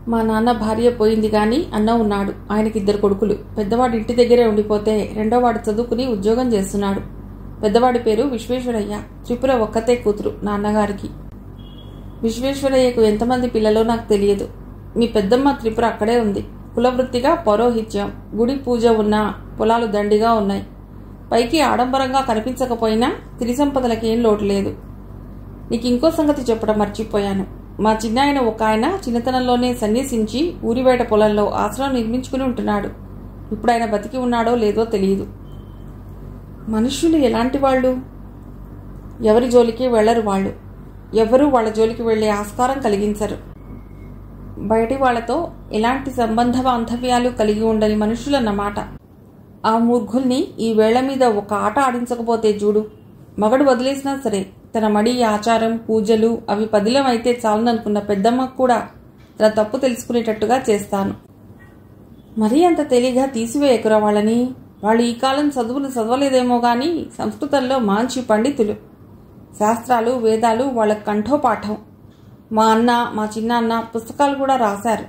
మా నాన్న భార్య పోయింది కానీ అన్న ఉన్నాడు ఆయనకి ఇద్దరు కొడుకులు పెద్దవాడు ఇంటి దగ్గరే ఉండిపోతే రెండోవాడు చదువుకుని ఉద్యోగం చేస్తున్నాడు పెద్దవాడి పేరు విశ్వేశ్వరయ్య త్రిపుర ఒక్కతే కూతురు నాన్నగారికి విశ్వేశ్వరయ్యకు ఎంతమంది పిల్లలో నాకు తెలియదు మీ పెద్దమ్మ త్రిపుర అక్కడే ఉంది కులవృత్తిగా పౌరోహిత్యం గుడి పూజ ఉన్న పొలాలు దండిగా ఉన్నాయి పైకి ఆడంబరంగా కనిపించకపోయినా తిరి సంపదలకేం లోటు లేదు నీకు ఇంకో సంగతి చెప్పడం మర్చిపోయాను మా చిన్నాయన ఒక ఆయన చిన్నతనంలోనే సన్యసించి ఊరి బయట పొలంలో ఆశ్రమం నిర్మించుకుని ఉంటున్నాడు ఇప్పుడు ఆయన బతికి ఉన్నాడో లేదో తెలియదు మనుష్యులు ఎలాంటి వాళ్ళు ఎవరి జోలికి వెళ్ళరు వాళ్ళు ఎవరూ వాళ్ళ జోలికి వెళ్ళే ఆస్కారం కలిగించరు బయటి వాళ్లతో ఎలాంటి సంబంధ బాంధవ్యాలు కలిగి ఉండని మనుషులన్నమాట ఆ మూర్ఖుల్ని ఈ వేళ్ల మీద ఒక ఆట ఆడించకపోతే చూడు మగడు వదిలేసినా సరే తన మడి ఆచారం పూజలు అవి పదిలం అయితే చాలననుకున్న పెద్దమ్మకు కూడా తన తప్పు తెలుసుకునేటట్టుగా చేస్తాను మరీ అంత తేలిగా తీసివేయకురా వాళ్ళని వాళ్ళు ఈ కాలం చదువులు చదవలేదేమో గాని సంస్కృతంలో మంచి పండితులు శాస్త్రాలు వేదాలు వాళ్ళ కంఠోపాఠం మా అన్న మా చిన్న అన్న పుస్తకాలు కూడా రాశారు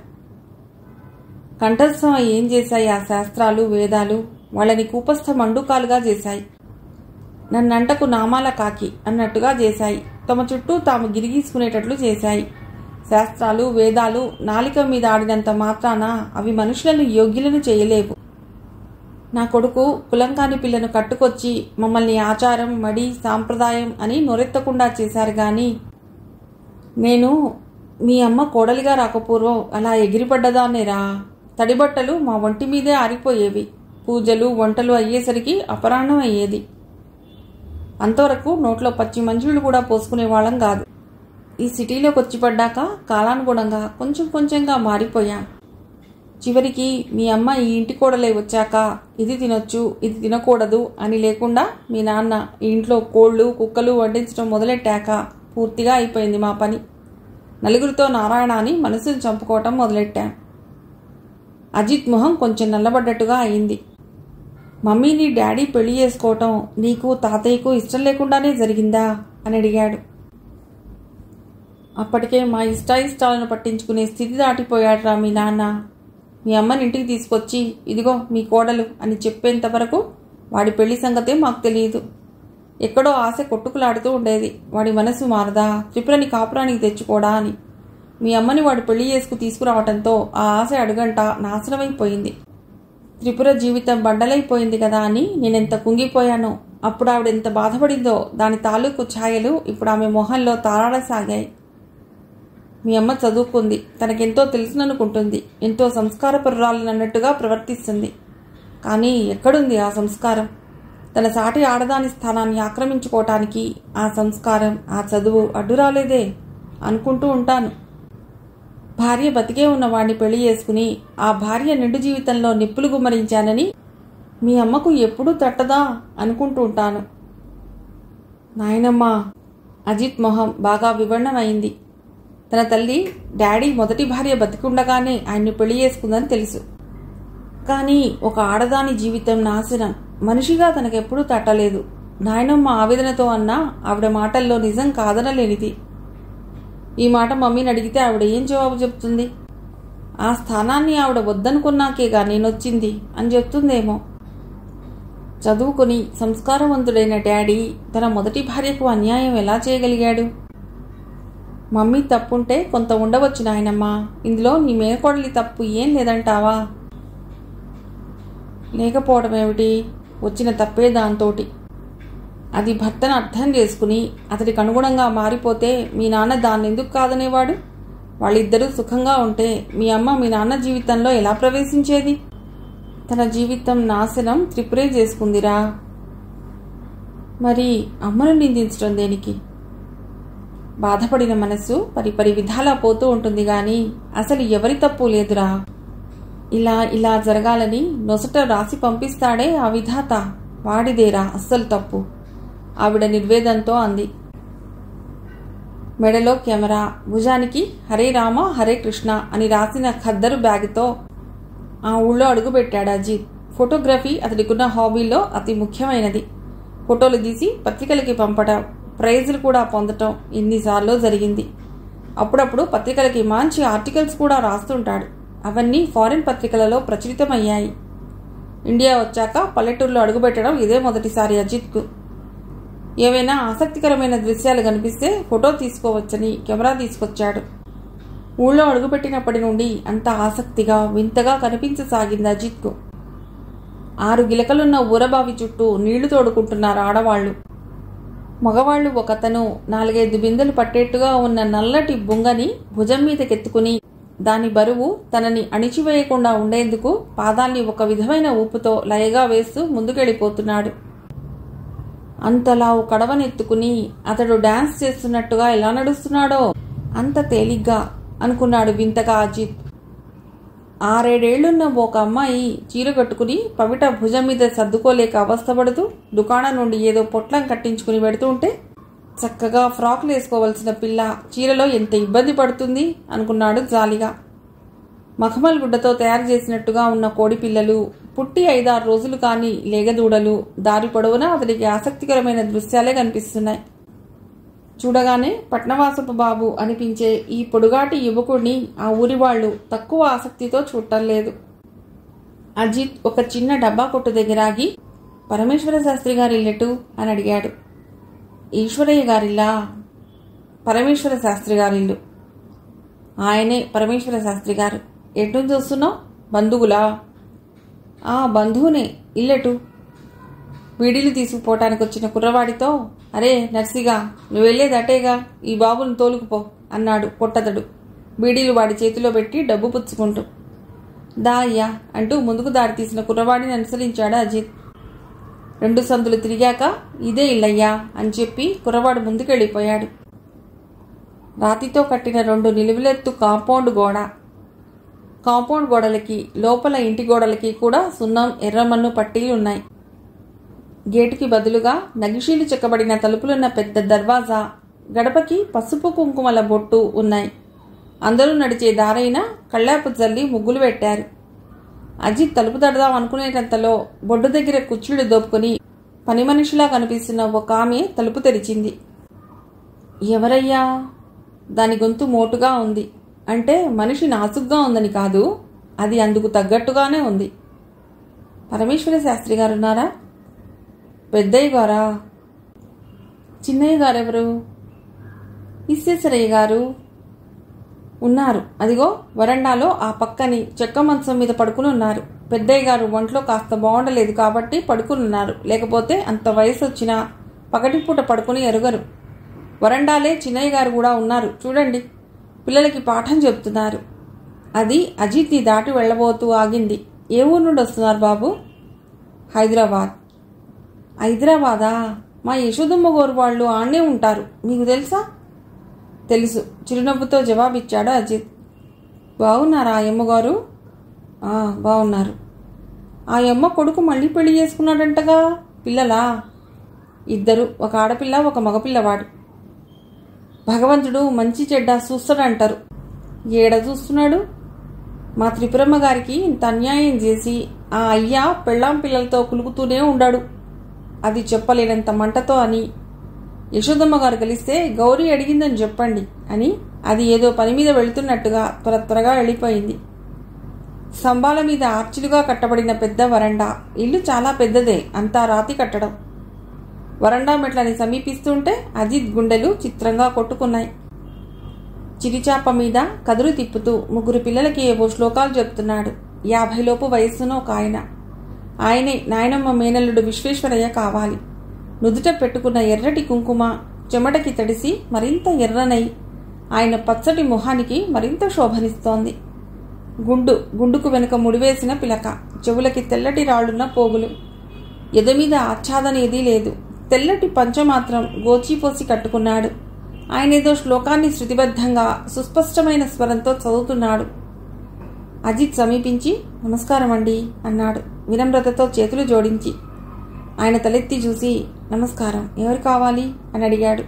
కంఠస్థం ఏం చేశాయి ఆ శాస్త్రాలు వేదాలు వాళ్ళని కూపస్థ మండుకాలుగా చేశాయి నన్నంటకు నామాల కాకి అన్నట్టుగా చేశాయి తమ చుట్టూ తాము గిరిగీసుకునేటట్లు చేశాయి శాస్త్రాలు వేదాలు నాలిక మీద ఆడినంత మాత్రాన అవి మనుషులను యోగ్యులను చేయలేవు నా కొడుకు కులంకాని పిల్లను కట్టుకొచ్చి మమ్మల్ని ఆచారం మడి సాంప్రదాయం అని నొరెత్తకుండా చేశారు గాని నేను మీ అమ్మ కోడలిగా రాకపోర్వం అలా ఎగిరిపడ్డదాన్నేరా తడిబట్టలు మా ఒంటి మీదే ఆరిపోయేవి పూజలు వంటలు అయ్యేసరికి అపరాహ్నం అయ్యేది అంతవరకు నోట్లో పచ్చి మంజుళ్ళు కూడా పోసుకునే వాళ్ళం కాదు ఈ సిటీలోకి వచ్చి పడ్డాక కాలానుగుణంగా కొంచెం కొంచెంగా మారిపోయాం చివరికి మీ అమ్మ ఈ ఇంటి కోడలై వచ్చాక ఇది తినొచ్చు ఇది తినకూడదు అని లేకుండా మీ నాన్న ఈ ఇంట్లో కోళ్ళు కుక్కలు వడ్డించడం మొదలెట్టాక పూర్తిగా అయిపోయింది మా పని నలుగురితో నారాయణ అని మనసును చంపుకోవటం మొదలెట్టాం అజిత్ మొహం కొంచెం నల్లబడ్డట్టుగా అయింది మమ్మీని డాడీ పెళ్లి చేసుకోవటం నీకు తాతయ్యకు ఇష్టం లేకుండానే జరిగిందా అని అడిగాడు అప్పటికే మా ఇష్టాయిష్టాలను పట్టించుకునే స్థితి దాటిపోయాడురా మీ నాన్న మీ అమ్మని ఇంటికి తీసుకొచ్చి ఇదిగో మీ కోడలు అని చెప్పేంత వరకు వాడి పెళ్లి సంగతే మాకు తెలియదు ఎక్కడో ఆశ కొట్టుకులాడుతూ ఉండేది వాడి మనసు మారదా త్రిపురని కాపురానికి తెచ్చుకోడా అని మీ అమ్మని వాడు పెళ్లి చేసుకు తీసుకురావటంతో ఆ ఆశ అడుగంట నాశనమైపోయింది త్రిపుర జీవితం బండలైపోయింది కదా అని నేనెంత కుంగిపోయానో అప్పుడు ఆవిడ ఎంత బాధపడిందో దాని తాలూకు ఛాయలు ఇప్పుడు ఆమె మొహంలో తారాడసాగాయి మీ అమ్మ చదువుకుంది తనకెంతో తెలుసుననుకుంటుంది ఎంతో సంస్కారపరురాలన్నట్టుగా ప్రవర్తిస్తుంది కానీ ఎక్కడుంది ఆ సంస్కారం తన సాటి ఆడదాని స్థానాన్ని ఆక్రమించుకోవటానికి ఆ సంస్కారం ఆ చదువు అడ్డు రాలేదే అనుకుంటూ ఉంటాను భార్య బతికే ఉన్న వాడిని పెళ్లి చేసుకుని ఆ భార్య నిండు జీవితంలో నిప్పులు గుమ్మరించానని మీ అమ్మకు ఎప్పుడూ తట్టదా అనుకుంటూ ఉంటాను నాయనమ్మా అజిత్ మొహం బాగా వివరణమైంది తన తల్లి డాడీ మొదటి భార్య బతికుండగానే ఆయన్ని పెళ్లి చేసుకుందని తెలుసు కానీ ఒక ఆడదాని జీవితం నాశనం మనిషిగా తనకెప్పుడూ తట్టలేదు నాయనమ్మ ఆవేదనతో అన్నా ఆవిడ మాటల్లో నిజం కాదనలేనిది ఈ మాట మమ్మీని అడిగితే ఆవిడ ఏం జవాబు చెప్తుంది ఆ స్థానాన్ని ఆవిడ వద్దనుకున్నాకేగా నేనొచ్చింది అని చెప్తుందేమో చదువుకుని సంస్కారవంతుడైన డాడీ తన మొదటి భార్యకు అన్యాయం ఎలా చేయగలిగాడు మమ్మీ తప్పుంటే కొంత ఉండవచ్చు నాయనమ్మా ఇందులో నీ మేనకోడలి తప్పు ఏం లేదంటావా లేకపోవడం ఏమిటి వచ్చిన తప్పే దాంతోటి అది భర్తను అర్థం చేసుకుని అతడికి అనుగుణంగా మారిపోతే మీ నాన్న దాన్ని ఎందుకు కాదనేవాడు వాళ్ళిద్దరూ సుఖంగా ఉంటే మీ అమ్మ మీ నాన్న జీవితంలో ఎలా ప్రవేశించేది తన జీవితం నాశనం త్రిపురే చేసుకుందిరా మరి అమ్మను నిందించడం దేనికి బాధపడిన మనస్సు పరిపరి విధాలా పోతూ ఉంటుంది గాని అసలు ఎవరి తప్పు లేదురా ఇలా ఇలా జరగాలని నొసట రాసి పంపిస్తాడే ఆ విధాత వాడిదేరా అస్సలు తప్పు ఆవిడ నిర్వేదంతో అంది మెడలో కెమెరా భుజానికి హరే రామ హరే కృష్ణ అని రాసిన ఖద్దరు బ్యాగ్తో ఆ ఊళ్ళో అడుగుపెట్టాడు అజిత్ ఫోటోగ్రఫీ అతడికున్న హాబీలో అతి ముఖ్యమైనది ఫోటోలు తీసి పత్రికలకి పంపటం ప్రైజులు కూడా పొందటం ఎన్నిసార్లు జరిగింది అప్పుడప్పుడు పత్రికలకి మంచి ఆర్టికల్స్ కూడా రాస్తుంటాడు అవన్నీ ఫారిన్ పత్రికలలో ప్రచురితమయ్యాయి ఇండియా వచ్చాక పల్లెటూరులో అడుగుపెట్టడం ఇదే మొదటిసారి అజిత్కు ఏవైనా ఆసక్తికరమైన దృశ్యాలు కనిపిస్తే ఫోటో తీసుకోవచ్చని కెమెరా తీసుకొచ్చాడు ఊళ్ళో అడుగుపెట్టినప్పటి నుండి అంత ఆసక్తిగా వింతగా కనిపించసాగింది అజిత్కు ఆరు గిలకలున్న ఊరబావి చుట్టూ నీళ్లు తోడుకుంటున్నారు ఆడవాళ్లు మగవాళ్లు ఒకతను నాలుగైదు బిందెలు పట్టేట్టుగా ఉన్న నల్లటి బుంగని భుజం మీదకెత్తుకుని దాని బరువు తనని అణిచివేయకుండా ఉండేందుకు పాదాల్ని ఒక విధమైన ఊపుతో లయగా వేస్తూ ముందుకెళ్ళిపోతున్నాడు అంతలావు కడవనెత్తుకుని అతడు డాన్స్ చేస్తున్నట్టుగా ఎలా నడుస్తున్నాడో అంత తేలిగ్గా అనుకున్నాడు వింతగా అజిత్ ఆరేడేళ్లున్న ఒక అమ్మాయి చీర కట్టుకుని పవిట భుజం మీద సర్దుకోలేక అవస్థపడుతూ దుకాణం నుండి ఏదో పొట్లం కట్టించుకుని పెడుతూ ఉంటే చక్కగా ఫ్రాక్లు వేసుకోవలసిన పిల్ల చీరలో ఎంత ఇబ్బంది పడుతుంది అనుకున్నాడు జాలిగా మఖమల్ గుడ్డతో తయారు చేసినట్టుగా ఉన్న కోడి పిల్లలు పుట్టి ఐదారు రోజులు కాని లేగదూడలు దారి పొడవునా అతనికి ఆసక్తికరమైన దృశ్యాలే కనిపిస్తున్నాయి చూడగానే పట్నవాసపు బాబు అనిపించే ఈ పొడుగాటి యువకుడిని ఆ ఊరి వాళ్ళు తక్కువ ఆసక్తితో చూడటం లేదు అజిత్ ఒక చిన్న డబ్బా కొట్టు దగ్గర ఆగి పరమేశ్వర శాస్త్రి గారి ఇల్లెటు అని అడిగాడు ఈశ్వరయ్య గారిల్లా పరమేశ్వర శాస్త్రి గారి ఇల్లు ఆయనే పరమేశ్వర శాస్త్రి గారు ఎటు చూస్తున్నావు బంధువులా ఆ బంధువునే ఇల్లెటు బీడీలు తీసుకుపోవటానికి వచ్చిన కుర్రవాడితో అరే నర్సిగా నువ్వు వెళ్ళేది అటేగా ఈ బాబుని తోలుకుపో అన్నాడు పొట్టతడు బీడీలు వాడి చేతిలో పెట్టి డబ్బు పుచ్చుకుంటూ దా అయ్యా అంటూ ముందుకు దారి తీసిన కుర్రవాడిని అనుసరించాడు అజిత్ రెండు సందులు తిరిగాక ఇదే ఇల్లయ్యా అని చెప్పి కుర్రవాడు ముందుకెళ్ళిపోయాడు రాతితో కట్టిన రెండు నిలువులెత్తు కాంపౌండ్ గోడ కాంపౌండ్ గోడలకి లోపల ఇంటి గోడలకి కూడా సున్నం ఎర్రమన్ను పట్టీలు ఉన్నాయి గేటుకి బదులుగా నగిషీలు చెక్కబడిన తలుపులున్న పెద్ద దర్వాజా గడపకి పసుపు కుంకుమల బొట్టు ఉన్నాయి అందరూ నడిచే దారైన కళ్ళాపు జల్లి ముగ్గులు పెట్టారు అజిత్ తలుపు తడదాం అనుకునేటంతలో బొడ్డు దగ్గర కుర్చీలు దోపుకొని పని మనిషిలా కనిపిస్తున్న ఒక ఆమె తలుపు తెరిచింది ఎవరయ్యా దాని గొంతు మోటుగా ఉంది అంటే మనిషి నాసుగ్గా ఉందని కాదు అది అందుకు తగ్గట్టుగానే ఉంది పరమేశ్వర శాస్త్రి గారు ఉన్నారా పెద్దయ్య గారా చిన్నయ్య గారెవరు విశ్వేశ్వరయ్య గారు ఉన్నారు అదిగో వరండాలో ఆ పక్కని చెక్క మంచం మీద పడుకుని ఉన్నారు పెద్దయ్య గారు ఒంట్లో కాస్త బాగుండలేదు కాబట్టి పడుకుని ఉన్నారు లేకపోతే అంత వయసు వచ్చినా పగటిపూట పడుకుని ఎరుగరు వరండాలే చిన్నయ్య గారు కూడా ఉన్నారు చూడండి పిల్లలకి పాఠం చెప్తున్నారు అది అజిత్ని దాటి వెళ్ళబోతూ ఆగింది ఏ ఊరు నుండి వస్తున్నారు బాబు హైదరాబాద్ హైదరాబాదా మా యశోదమ్మ గోరు వాళ్ళు ఆడనే ఉంటారు మీకు తెలుసా తెలుసు చిరునవ్వుతో జవాబిచ్చాడు అజిత్ బాగున్నారా ఆ అమ్మగారు "ఆ, బాగున్నారు ఆ అమ్మ కొడుకు మళ్ళీ పెళ్లి చేసుకున్నాడంటగా పిల్లలా ఇద్దరు ఒక ఆడపిల్ల ఒక మగపిల్లవాడు భగవంతుడు మంచి చెడ్డ చూస్తాడంటారు ఏడ చూస్తున్నాడు మా త్రిపురమ్మ గారికి ఇంత అన్యాయం చేసి ఆ అయ్య పెళ్ళాం పిల్లలతో కులుకుతూనే ఉండాడు అది చెప్పలేనంత మంటతో అని యశోదమ్మ గారు కలిస్తే గౌరీ అడిగిందని చెప్పండి అని అది ఏదో పని మీద వెళుతున్నట్టుగా త్వర త్వరగా వెళ్ళిపోయింది స్తంభాల మీద ఆర్చిలుగా కట్టబడిన పెద్ద వరండా ఇల్లు చాలా పెద్దదే అంతా రాతి కట్టడం వరండా మెట్లని సమీపిస్తుంటే అజిత్ గుండెలు చిత్రంగా కొట్టుకున్నాయి చిరిచాప మీద కదురు తిప్పుతూ ముగ్గురు పిల్లలకి ఏవో శ్లోకాలు చెప్తున్నాడు యాభైలోపు వయస్సును ఒక ఆయన ఆయనే నాయనమ్మ మేనల్లుడు విశ్వేశ్వరయ్య కావాలి నుదుట పెట్టుకున్న ఎర్రటి కుంకుమ చెమటకి తడిసి మరింత ఎర్రనై ఆయన పచ్చటి మొహానికి మరింత శోభనిస్తోంది గుండు గుండుకు వెనుక ముడివేసిన పిలక చెవులకి తెల్లటి రాళ్లున్న పోగులు ఎదమీద ఆచ్ఛాదన ఏదీ లేదు తెల్లటి పంచ మాత్రం గోచిపోసి కట్టుకున్నాడు ఆయన ఏదో శ్లోకాన్ని శృతిబద్ధంగా సుస్పష్టమైన స్వరంతో చదువుతున్నాడు అజిత్ సమీపించి నమస్కారం అండి అన్నాడు వినమ్రతతో చేతులు జోడించి ఆయన తలెత్తి చూసి నమస్కారం ఎవరు కావాలి అని అడిగాడు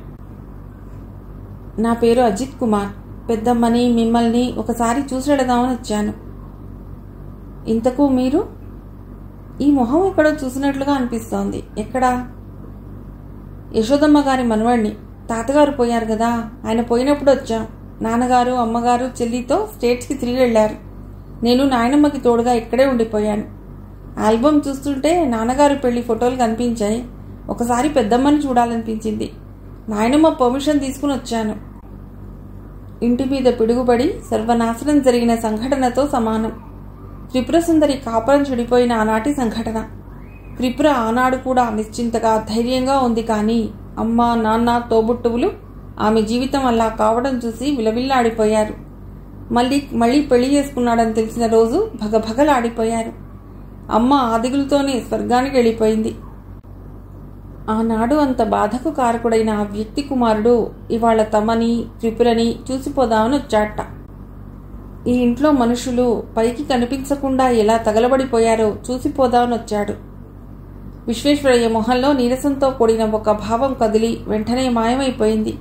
నా పేరు అజిత్ కుమార్ పెద్దమ్మని మిమ్మల్ని ఒకసారి చూసిడదామని వచ్చాను ఇంతకు మీరు ఈ మొహం ఎక్కడో చూసినట్లుగా అనిపిస్తోంది ఎక్కడా యశోదమ్మ గారి మనవాణ్ణి తాతగారు పోయారు కదా ఆయన పోయినప్పుడు వచ్చాం నాన్నగారు అమ్మగారు చెల్లితో స్టేట్స్కి తిరిగి వెళ్ళారు నేను నాయనమ్మకి తోడుగా ఇక్కడే ఉండిపోయాను ఆల్బమ్ చూస్తుంటే నాన్నగారు పెళ్లి ఫోటోలు కనిపించాయి ఒకసారి పెద్దమ్మని చూడాలనిపించింది నాయనమ్మ పర్మిషన్ తీసుకుని వచ్చాను ఇంటి మీద పిడుగుపడి సర్వనాశనం జరిగిన సంఘటనతో సమానం త్రిపుర సుందరి కాపురం చెడిపోయిన ఆనాటి సంఘటన త్రిపుర ఆనాడు కూడా నిశ్చింతగా ధైర్యంగా ఉంది కానీ అమ్మ నాన్న తోబుట్టువులు ఆమె జీవితం అలా కావడం చూసి విలవిల్లాడిపోయారు మళ్ళీ మళ్ళీ పెళ్లి చేసుకున్నాడని తెలిసిన రోజు భగభగలాడిపోయారు అమ్మ ఆదిగులతోనే స్వర్గానికి వెళ్ళిపోయింది ఆనాడు అంత బాధకు కారకుడైన ఆ వ్యక్తి కుమారుడు ఇవాళ తమని త్రిపురని చూసిపోదామని వచ్చాట ఈ ఇంట్లో మనుషులు పైకి కనిపించకుండా ఎలా తగలబడిపోయారో చూసిపోదామని వచ్చాడు విశ్వేశ్వరయ్య మొహంలో నీరసంతో కూడిన ఒక భావం కదిలి వెంటనే మాయమైపోయింది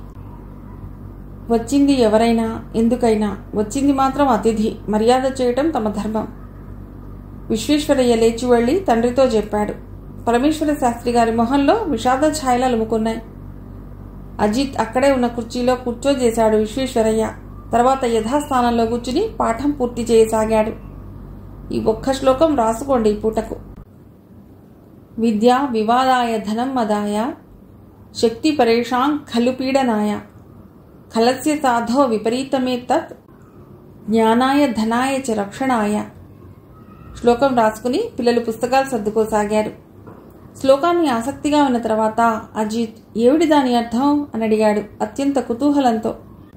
వచ్చింది ఎవరైనా ఎందుకైనా వచ్చింది మాత్రం అతిథి మర్యాద చేయటం తమ ధర్మం విశ్వేశ్వరయ్య లేచి వెళ్లి తండ్రితో చెప్పాడు పరమేశ్వర శాస్త్రి గారి మొహంలో విషాద ఛాయలు అలుముకున్నాయి అజిత్ అక్కడే ఉన్న కుర్చీలో కూర్చోజేశాడు విశ్వేశ్వరయ్య తర్వాత యథాస్థానంలో కూర్చుని పాఠం పూర్తి చేయసాగాడు ఈ ఒక్క శ్లోకం రాసుకోండి ఈ పూటకు విద్యా వివాదాయ ధనం మదాయ శక్తి పరేషాం ఖలు పీడనాయ ఖలస్య సాధో విపరీతమే తత్ జ్ఞానాయ ధనాయ చ రక్షణాయ శ్లోకం రాసుకుని పిల్లలు పుస్తకాలు సర్దుకోసాగారు శ్లోకాన్ని ఆసక్తిగా ఉన్న తర్వాత అజిత్ ఏమిటి దాని అర్థం అని అడిగాడు అత్యంత కుతూహలంతో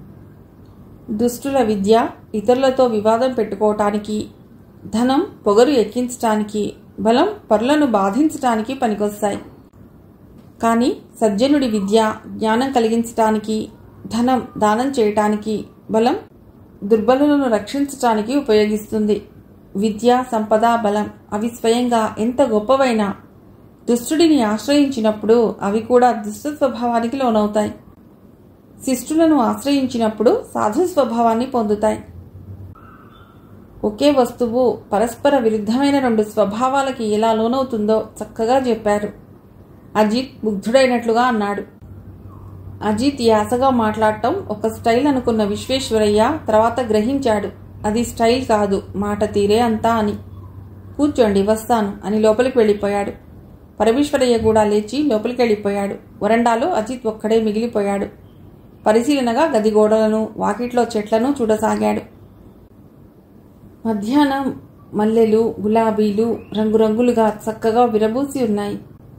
దుష్టుల విద్య ఇతరులతో వివాదం పెట్టుకోవటానికి ధనం పొగరు ఎక్కించటానికి బలం పరులను బాధించటానికి పనికొస్తాయి కానీ సజ్జనుడి విద్య జ్ఞానం కలిగించటానికి ధనం దానం చేయటానికి బలం దుర్బలులను రక్షించటానికి ఉపయోగిస్తుంది విద్య సంపద బలం అవి స్వయంగా ఎంత గొప్పవైనా దుష్టుడిని ఆశ్రయించినప్పుడు అవి కూడా దుష్ట స్వభావానికి లోనవుతాయి శిష్టులను ఆశ్రయించినప్పుడు సాధు స్వభావాన్ని పొందుతాయి ఒకే వస్తువు పరస్పర విరుద్ధమైన రెండు స్వభావాలకి ఎలా లోనవుతుందో చక్కగా చెప్పారు అజిత్ ముగ్ధుడైనట్లుగా అన్నాడు అజిత్ యాసగా మాట్లాడటం ఒక స్టైల్ అనుకున్న విశ్వేశ్వరయ్య తర్వాత గ్రహించాడు అది స్టైల్ కాదు మాట తీరే అంతా అని కూర్చోండి వస్తాను అని లోపలికి వెళ్ళిపోయాడు పరమేశ్వరయ్య కూడా లేచి లోపలికి వెళ్ళిపోయాడు వరండాలో అజిత్ ఒక్కడే మిగిలిపోయాడు పరిశీలనగా గది గోడలను వాకిట్లో చెట్లను చూడసాగాడు మధ్యాహ్నం మల్లెలు గులాబీలు రంగురంగులుగా చక్కగా విరబూసి ఉన్నాయి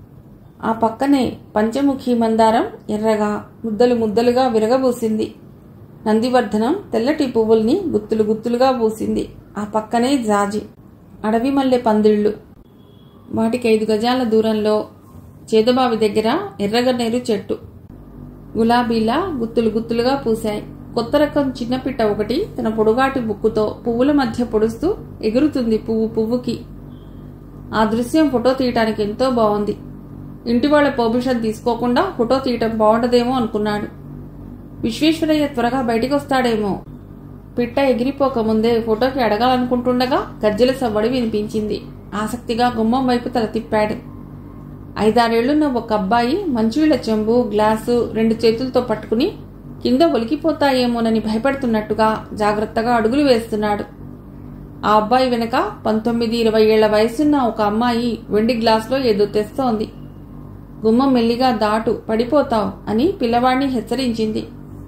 ఆ పక్కనే పంచముఖి మందారం ఎర్రగా ముద్దలు ముద్దలుగా విరగబూసింది నందివర్ధనం తెల్లటి పువ్వుల్ని గుత్తులు గుత్తులుగా పూసింది ఆ పక్కనే జాజి అడవి మల్లె పందిళ్ళు వాటికి ఐదు గజాల దూరంలో చేదుబావి దగ్గర ఎర్రగన్నేరు చెట్టు గులాబీలా గుత్తులు గుత్తులుగా పూశాయి కొత్త రకం చిన్నపిట్ట ఒకటి తన పొడుగాటి బుక్కుతో పువ్వుల మధ్య పొడుస్తూ ఎగురుతుంది పువ్వు పువ్వుకి ఆ దృశ్యం ఫోటో తీయటానికి ఎంతో బాగుంది ఇంటి వాళ్ళ పర్మిషన్ తీసుకోకుండా ఫోటో తీయటం బాగుండదేమో అనుకున్నాడు విశ్వేశ్వరయ్య త్వరగా బయటికి వస్తాడేమో పిట్ట ఎగిరిపోకముందే ఫోటోకి అడగాలనుకుంటుండగా గజ్జెల సవ్వడి వినిపించింది ఆసక్తిగా గుమ్మం వైపు తల తిప్పాడు ఐదారేళ్లున్న ఒక అబ్బాయి మంచినీళ్ల చెంబు గ్లాసు రెండు చేతులతో పట్టుకుని కింద ఒలికిపోతాయేమోనని భయపడుతున్నట్టుగా జాగ్రత్తగా అడుగులు వేస్తున్నాడు ఆ అబ్బాయి వెనక పంతొమ్మిది ఇరవై ఏళ్ల వయసున్న ఒక అమ్మాయి వెండి గ్లాసులో ఏదో తెస్తోంది గుమ్మం మెల్లిగా దాటు పడిపోతావు అని పిల్లవాడిని హెచ్చరించింది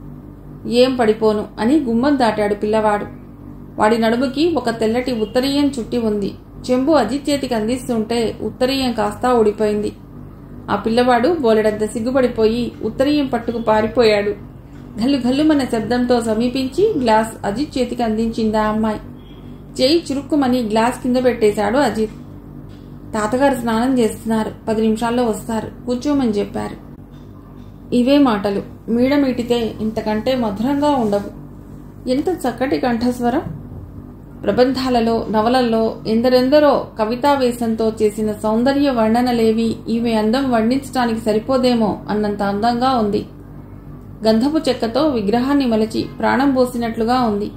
ఏం పడిపోను అని గుమ్మం దాటాడు పిల్లవాడు వాడి నడుముకి ఒక తెల్లటి ఉత్తరీయం చుట్టి ఉంది చెంబు అజిత్ చేతికి అందిస్తుంటే ఉత్తరీయం కాస్తా ఊడిపోయింది ఆ పిల్లవాడు బోలెడంత సిగ్గుపడిపోయి ఉత్తరీయం పట్టుకు పారిపోయాడు గల్లు గల్లుమన్న శబ్దంతో సమీపించి గ్లాస్ అజిత్ చేతికి అందించింది ఆ అమ్మాయి చేయి చురుక్కుమని గ్లాస్ కింద పెట్టేశాడు అజిత్ తాతగారు స్నానం చేస్తున్నారు పది నిమిషాల్లో వస్తారు కూర్చోమని చెప్పారు ఇవే మాటలు మీడమీటితే ఇంతకంటే మధురంగా ఉండవు ఎంత చక్కటి కంఠస్వరం ప్రబంధాలలో నవలల్లో ఎందరెందరో కవితావేశంతో చేసిన సౌందర్య వర్ణనలేవి ఈమె అందం వర్ణించడానికి సరిపోదేమో అన్నంత అందంగా ఉంది గంధపు చెక్కతో విగ్రహాన్ని మలచి ప్రాణం పోసినట్లుగా ఉంది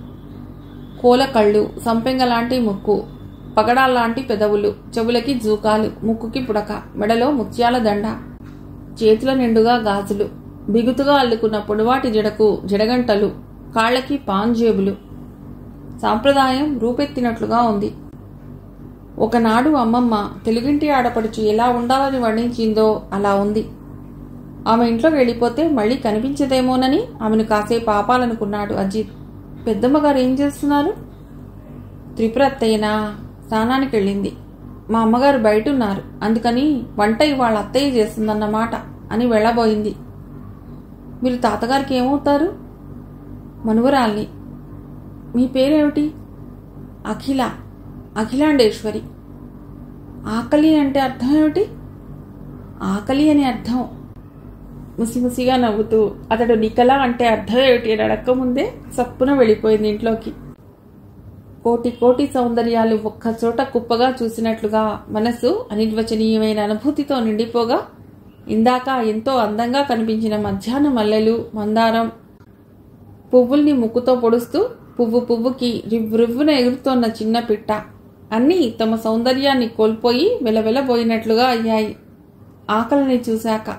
కోల కళ్ళు సంపెంగ లాంటి ముక్కు పగడాల్లాంటి పెదవులు చెవులకి జూకాలు ముక్కుకి పుడక మెడలో ముత్యాల దండ చేతుల నిండుగా గాజులు బిగుతుగా అల్లుకున్న పొడవాటి జడకు జడగంటలు కాళ్ళకి పాంజేబులు సాంప్రదాయం రూపెత్తినట్లుగా ఉంది ఒకనాడు అమ్మమ్మ తెలుగింటి ఆడపడుచు ఎలా ఉండాలని వర్ణించిందో అలా ఉంది ఆమె ఇంట్లోకి వెళ్ళిపోతే మళ్ళీ కనిపించదేమోనని ఆమెను కాసేపు ఆపాలనుకున్నాడు అజిత్ పెద్దమ్మ గారు ఏం చేస్తున్నారు త్రిపుర అత్తయ్యనా స్నానానికి వెళ్ళింది మా అమ్మగారు బయట ఉన్నారు అందుకని వంట ఇవాళ అత్తయ్య చేస్తుందన్నమాట అని వెళ్ళబోయింది మీరు తాతగారికి ఏమవుతారు మనువరాల్ని మీ పేరేమిటి అఖిల అఖిలాండేశ్వరి ఆకలి అంటే అర్థం ఏమిటి ఆకలి అని అర్థం ముసిముసిగా నవ్వుతూ అతడు నికల అంటే అర్థం ఏమిటి అని అడక్కముందే సప్పున వెళ్ళిపోయింది ఇంట్లోకి కోటి కోటి సౌందర్యాలు ఒక్కచోట కుప్పగా చూసినట్లుగా మనసు అనిర్వచనీయమైన అనుభూతితో నిండిపోగా ఇందాక ఎంతో అందంగా కనిపించిన మధ్యాహ్న మల్లెలు మందారం పువ్వుల్ని ముక్కుతో పొడుస్తూ పువ్వు పువ్వుకి రివ్వురివ్వున ఎగురుతోన్న చిన్న పిట్ట అన్నీ తమ సౌందర్యాన్ని కోల్పోయి వెలవెలబోయినట్లుగా అయ్యాయి ఆకలిని చూశాక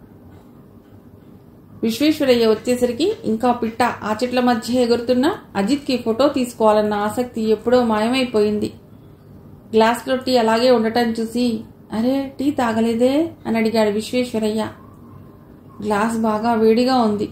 విశ్వేశ్వరయ్య వచ్చేసరికి ఇంకా పిట్ట ఆ చెట్ల మధ్య ఎగురుతున్న అజిత్కి ఫోటో తీసుకోవాలన్న ఆసక్తి ఎప్పుడో మాయమైపోయింది గ్లాస్లో టీ అలాగే ఉండటం చూసి అరే టీ తాగలేదే అని అడిగాడు విశ్వేశ్వరయ్య గ్లాస్ బాగా వేడిగా ఉంది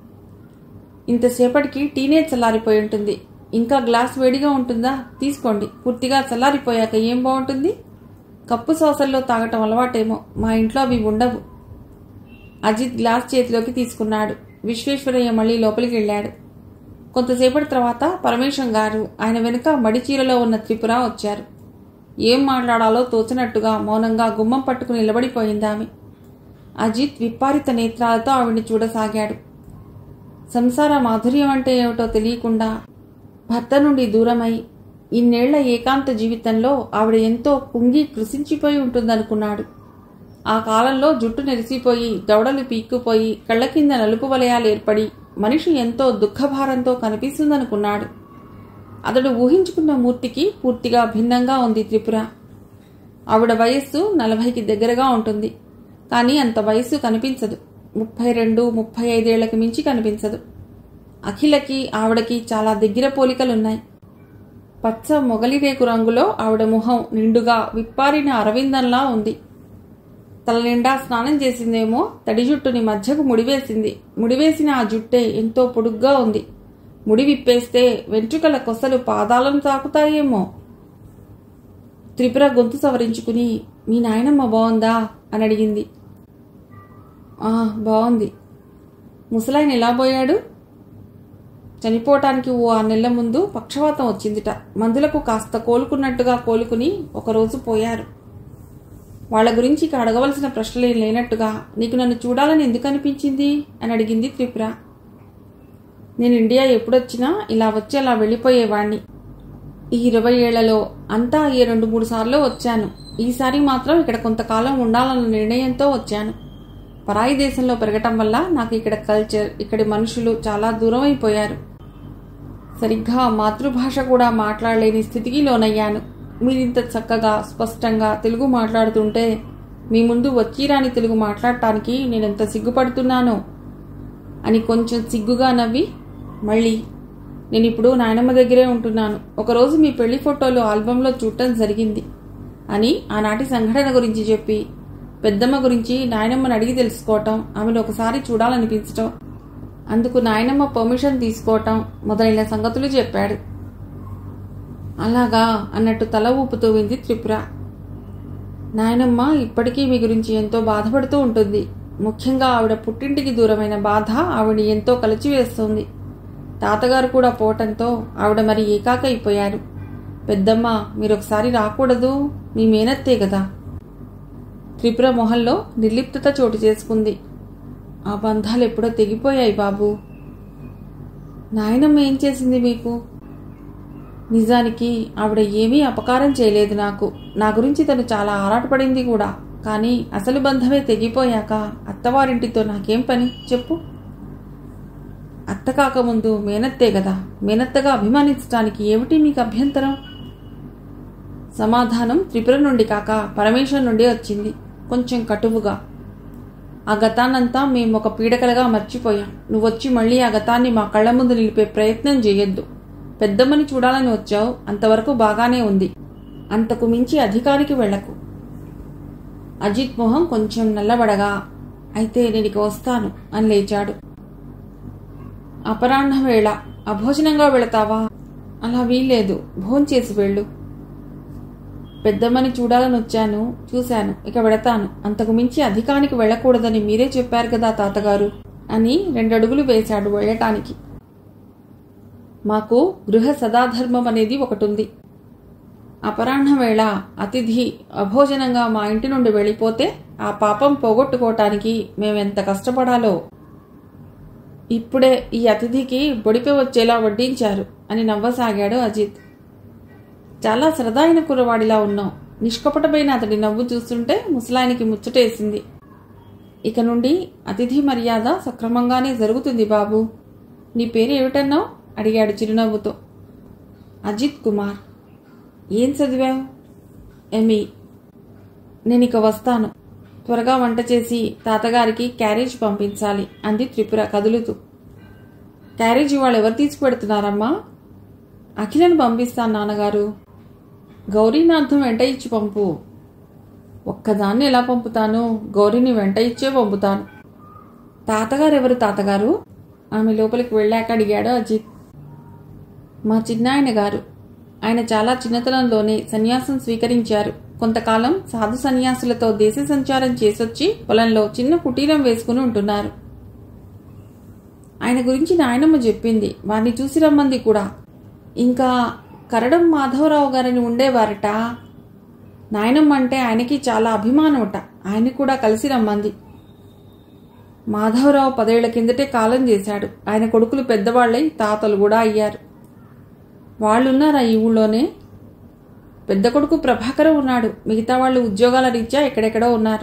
ఇంతసేపటికి టీనే చల్లారిపోయి ఉంటుంది ఇంకా గ్లాస్ వేడిగా ఉంటుందా తీసుకోండి పూర్తిగా చల్లారిపోయాక ఏం బాగుంటుంది కప్పు సోసల్లో తాగటం అలవాటేమో మా ఇంట్లో అవి ఉండవు అజిత్ గ్లాస్ చేతిలోకి తీసుకున్నాడు విశ్వేశ్వరయ్య మళ్ళీ లోపలికి వెళ్ళాడు కొంతసేపటి తర్వాత పరమేశం గారు ఆయన వెనుక మడిచీరలో ఉన్న త్రిపుర వచ్చారు ఏం మాట్లాడాలో తోచినట్టుగా మౌనంగా గుమ్మం పట్టుకుని నిలబడిపోయింది ఆమె అజిత్ విప్పారిత నేత్రాలతో ఆవిడ్ని చూడసాగాడు సంసార మాధుర్యం అంటే ఏమిటో తెలియకుండా భర్త నుండి దూరమై ఇన్నేళ్ల ఏకాంత జీవితంలో ఆవిడ ఎంతో కుంగి కృషించిపోయి ఉంటుందనుకున్నాడు ఆ కాలంలో జుట్టు నెరిసిపోయి దవడలు పీక్కుపోయి కళ్ళ కింద నలుపు వలయాలు ఏర్పడి మనిషి ఎంతో దుఃఖభారంతో కనిపిస్తుందనుకున్నాడు అతడు ఊహించుకున్న మూర్తికి పూర్తిగా భిన్నంగా ఉంది త్రిపుర ఆవిడ వయస్సు నలభైకి దగ్గరగా ఉంటుంది కానీ అంత వయస్సు కనిపించదు ముప్పై రెండు ముప్పై ఐదేళ్లకు మించి కనిపించదు అఖిలకి ఆవిడకి చాలా దగ్గర పోలికలున్నాయి పచ్చ మొగలిరేకు రంగులో ఆవిడ ముఖం నిండుగా విప్పారిన అరవిందంలా ఉంది తల నిండా స్నానం చేసిందేమో తడి జుట్టుని మధ్యకు ముడివేసింది ముడివేసిన ఆ జుట్టే ఎంతో పొడుగ్గా ఉంది ముడి విప్పేస్తే వెంట్రుకల కొసలు పాదాలను తాకుతాయేమో త్రిపుర గొంతు సవరించుకుని మీ నాయనమ్మ బాగుందా అని అడిగింది "ఆ, బాగుంది ముసలాయన ఎలా పోయాడు చనిపోవటానికి ఓ ఆ నెలల ముందు పక్షవాతం వచ్చిందిట మందులకు కాస్త కోలుకున్నట్టుగా కోలుకుని ఒకరోజు పోయారు వాళ్ళ గురించి ఇక అడగవలసిన ప్రశ్నలేం లేనట్టుగా నీకు నన్ను చూడాలని ఎందుకు అనిపించింది అని అడిగింది త్రిపుర నేను ఇండియా ఎప్పుడొచ్చినా ఇలా వచ్చి అలా వెళ్ళిపోయేవాణ్ణి ఈ ఇరవై ఏళ్లలో అంతా ఈ రెండు మూడు సార్లు వచ్చాను ఈసారి మాత్రం ఇక్కడ కొంతకాలం ఉండాలన్న నిర్ణయంతో వచ్చాను పరాయి దేశంలో పెరగటం వల్ల నాకు ఇక్కడ కల్చర్ ఇక్కడి మనుషులు చాలా దూరం అయిపోయారు సరిగ్గా మాతృభాష కూడా మాట్లాడలేని స్థితికి లోనయ్యాను మీరింత చక్కగా స్పష్టంగా తెలుగు మాట్లాడుతుంటే మీ ముందు వచ్చిరాని తెలుగు మాట్లాడటానికి నేనెంత సిగ్గుపడుతున్నానో అని కొంచెం సిగ్గుగా నవ్వి మళ్ళీ నేను ఇప్పుడు నాయనమ్మ దగ్గరే ఉంటున్నాను ఒకరోజు మీ పెళ్లి ఫోటోలు ఆల్బంలో చూడటం జరిగింది అని ఆనాటి సంఘటన గురించి చెప్పి పెద్దమ్మ గురించి నాయనమ్మని అడిగి తెలుసుకోవటం ఆమెను ఒకసారి చూడాలనిపించటం అందుకు నాయనమ్మ పర్మిషన్ తీసుకోవటం మొదలైన సంగతులు చెప్పాడు అలాగా అన్నట్టు తల ఊపుతూ వింది త్రిపుర నాయనమ్మ ఇప్పటికీ మీ గురించి ఎంతో బాధపడుతూ ఉంటుంది ముఖ్యంగా ఆవిడ పుట్టింటికి దూరమైన బాధ ఆవిడ ఎంతో కలిచివేస్తుంది తాతగారు కూడా పోవటంతో ఆవిడ మరి ఏకాక అయిపోయారు పెద్దమ్మ మీరు ఒకసారి రాకూడదు మీ మేనత్తే కదా త్రిపుర మొహంలో నిర్లిప్తత చోటు చేసుకుంది ఆ బంధాలు ఎప్పుడో తెగిపోయాయి బాబు నాయనమ్మ ఏం చేసింది మీకు నిజానికి ఆవిడ ఏమీ అపకారం చేయలేదు నాకు నా గురించి తను చాలా ఆరాటపడింది కూడా కానీ అసలు బంధమే తెగిపోయాక అత్తవారింటితో నాకేం పని చెప్పు అత్త కాకముందు మేనత్తే కదా మేనత్తగా అభిమానించడానికి ఏమిటి మీకు అభ్యంతరం సమాధానం త్రిపుర నుండి కాక పరమేశ్వర్ నుండి వచ్చింది కొంచెం కటువుగా ఆ గతాన్నంతా మేము ఒక పీడకలగా మర్చిపోయాం నువ్వొచ్చి మళ్ళీ ఆ గతాన్ని మా కళ్ళ ముందు నిలిపే ప్రయత్నం చేయొద్దు పెద్దమ్మని చూడాలని వచ్చావు అంతవరకు బాగానే ఉంది అంతకు మించి అధికారికి వెళ్లకు అజిత్ మొహం కొంచెం నల్లబడగా అయితే నేను ఇక వస్తాను అని లేచాడు అపరాహ్న వేళ అభోజనంగా వెళతావా అలా వీల్లేదు భోంచేసి వెళ్ళు పెద్దమ్మని చూడాలని వచ్చాను చూశాను ఇక వెళతాను అంతకు మించి అధికానికి వెళ్ళకూడదని మీరే చెప్పారు కదా తాతగారు అని రెండడుగులు వేశాడు వెళ్ళటానికి మాకు గృహ సదాధర్మం అనేది ఒకటి ఉంది అపరాహ్న వేళ అతిథి అభోజనంగా మా ఇంటి నుండి వెళ్ళిపోతే ఆ పాపం పోగొట్టుకోవటానికి మేమెంత కష్టపడాలో ఇప్పుడే ఈ అతిథికి బొడిపే వచ్చేలా వడ్డించారు అని నవ్వసాగాడు అజిత్ చాలా సరదాయిన కుర్రవాడిలా ఉన్నావు నిష్కపటమైన అతడి నవ్వు చూస్తుంటే ముసలాయనికి ముచ్చటేసింది ఇక నుండి అతిథి మర్యాద సక్రమంగానే జరుగుతుంది బాబు నీ పేరు ఏమిటన్నావు అడిగాడు చిరునవ్వుతో అజిత్ కుమార్ ఏం చదివావు ఎమి నేను ఇక వస్తాను త్వరగా వంట చేసి తాతగారికి క్యారేజ్ పంపించాలి అంది త్రిపుర కదులుతూ క్యారేజ్ ఇవాళ ఎవరు తీసుకుపెడుతున్నారమ్మా అఖిలను పంపిస్తాను నాన్నగారు గౌరీనాథం వెంట ఇచ్చి పంపు ఒక్కదాన్ని ఎలా పంపుతాను గౌరీని వెంట ఇచ్చే పంపుతాను తాతగారు ఎవరు తాతగారు ఆమె లోపలికి వెళ్ళాక అడిగాడు అజిత్ మా చిన్నాయన గారు ఆయన చాలా చిన్నతనంలోనే సన్యాసం స్వీకరించారు కొంతకాలం సాధు సన్యాసులతో దేశ సంచారం చేసొచ్చి పొలంలో చిన్న కుటీరం వేసుకుని ఉంటున్నారు ఆయన గురించి నాయనమ్మ చెప్పింది వారిని చూసి రమ్మంది కూడా ఇంకా కరడం మాధవరావు గారిని ఉండేవారట నాయనమ్మ అంటే ఆయనకి చాలా అభిమానమట ఆయన కూడా కలిసి రమ్మంది మాధవరావు పదేళ్ల కిందటే కాలం చేశాడు ఆయన కొడుకులు పెద్దవాళ్ళై తాతలు కూడా అయ్యారు వాళ్ళున్నారా ఈ ఊళ్ళోనే పెద్ద కొడుకు ప్రభాకరం ఉన్నాడు మిగతా వాళ్ళు ఉద్యోగాల రీత్యా ఎక్కడెక్కడో ఉన్నారు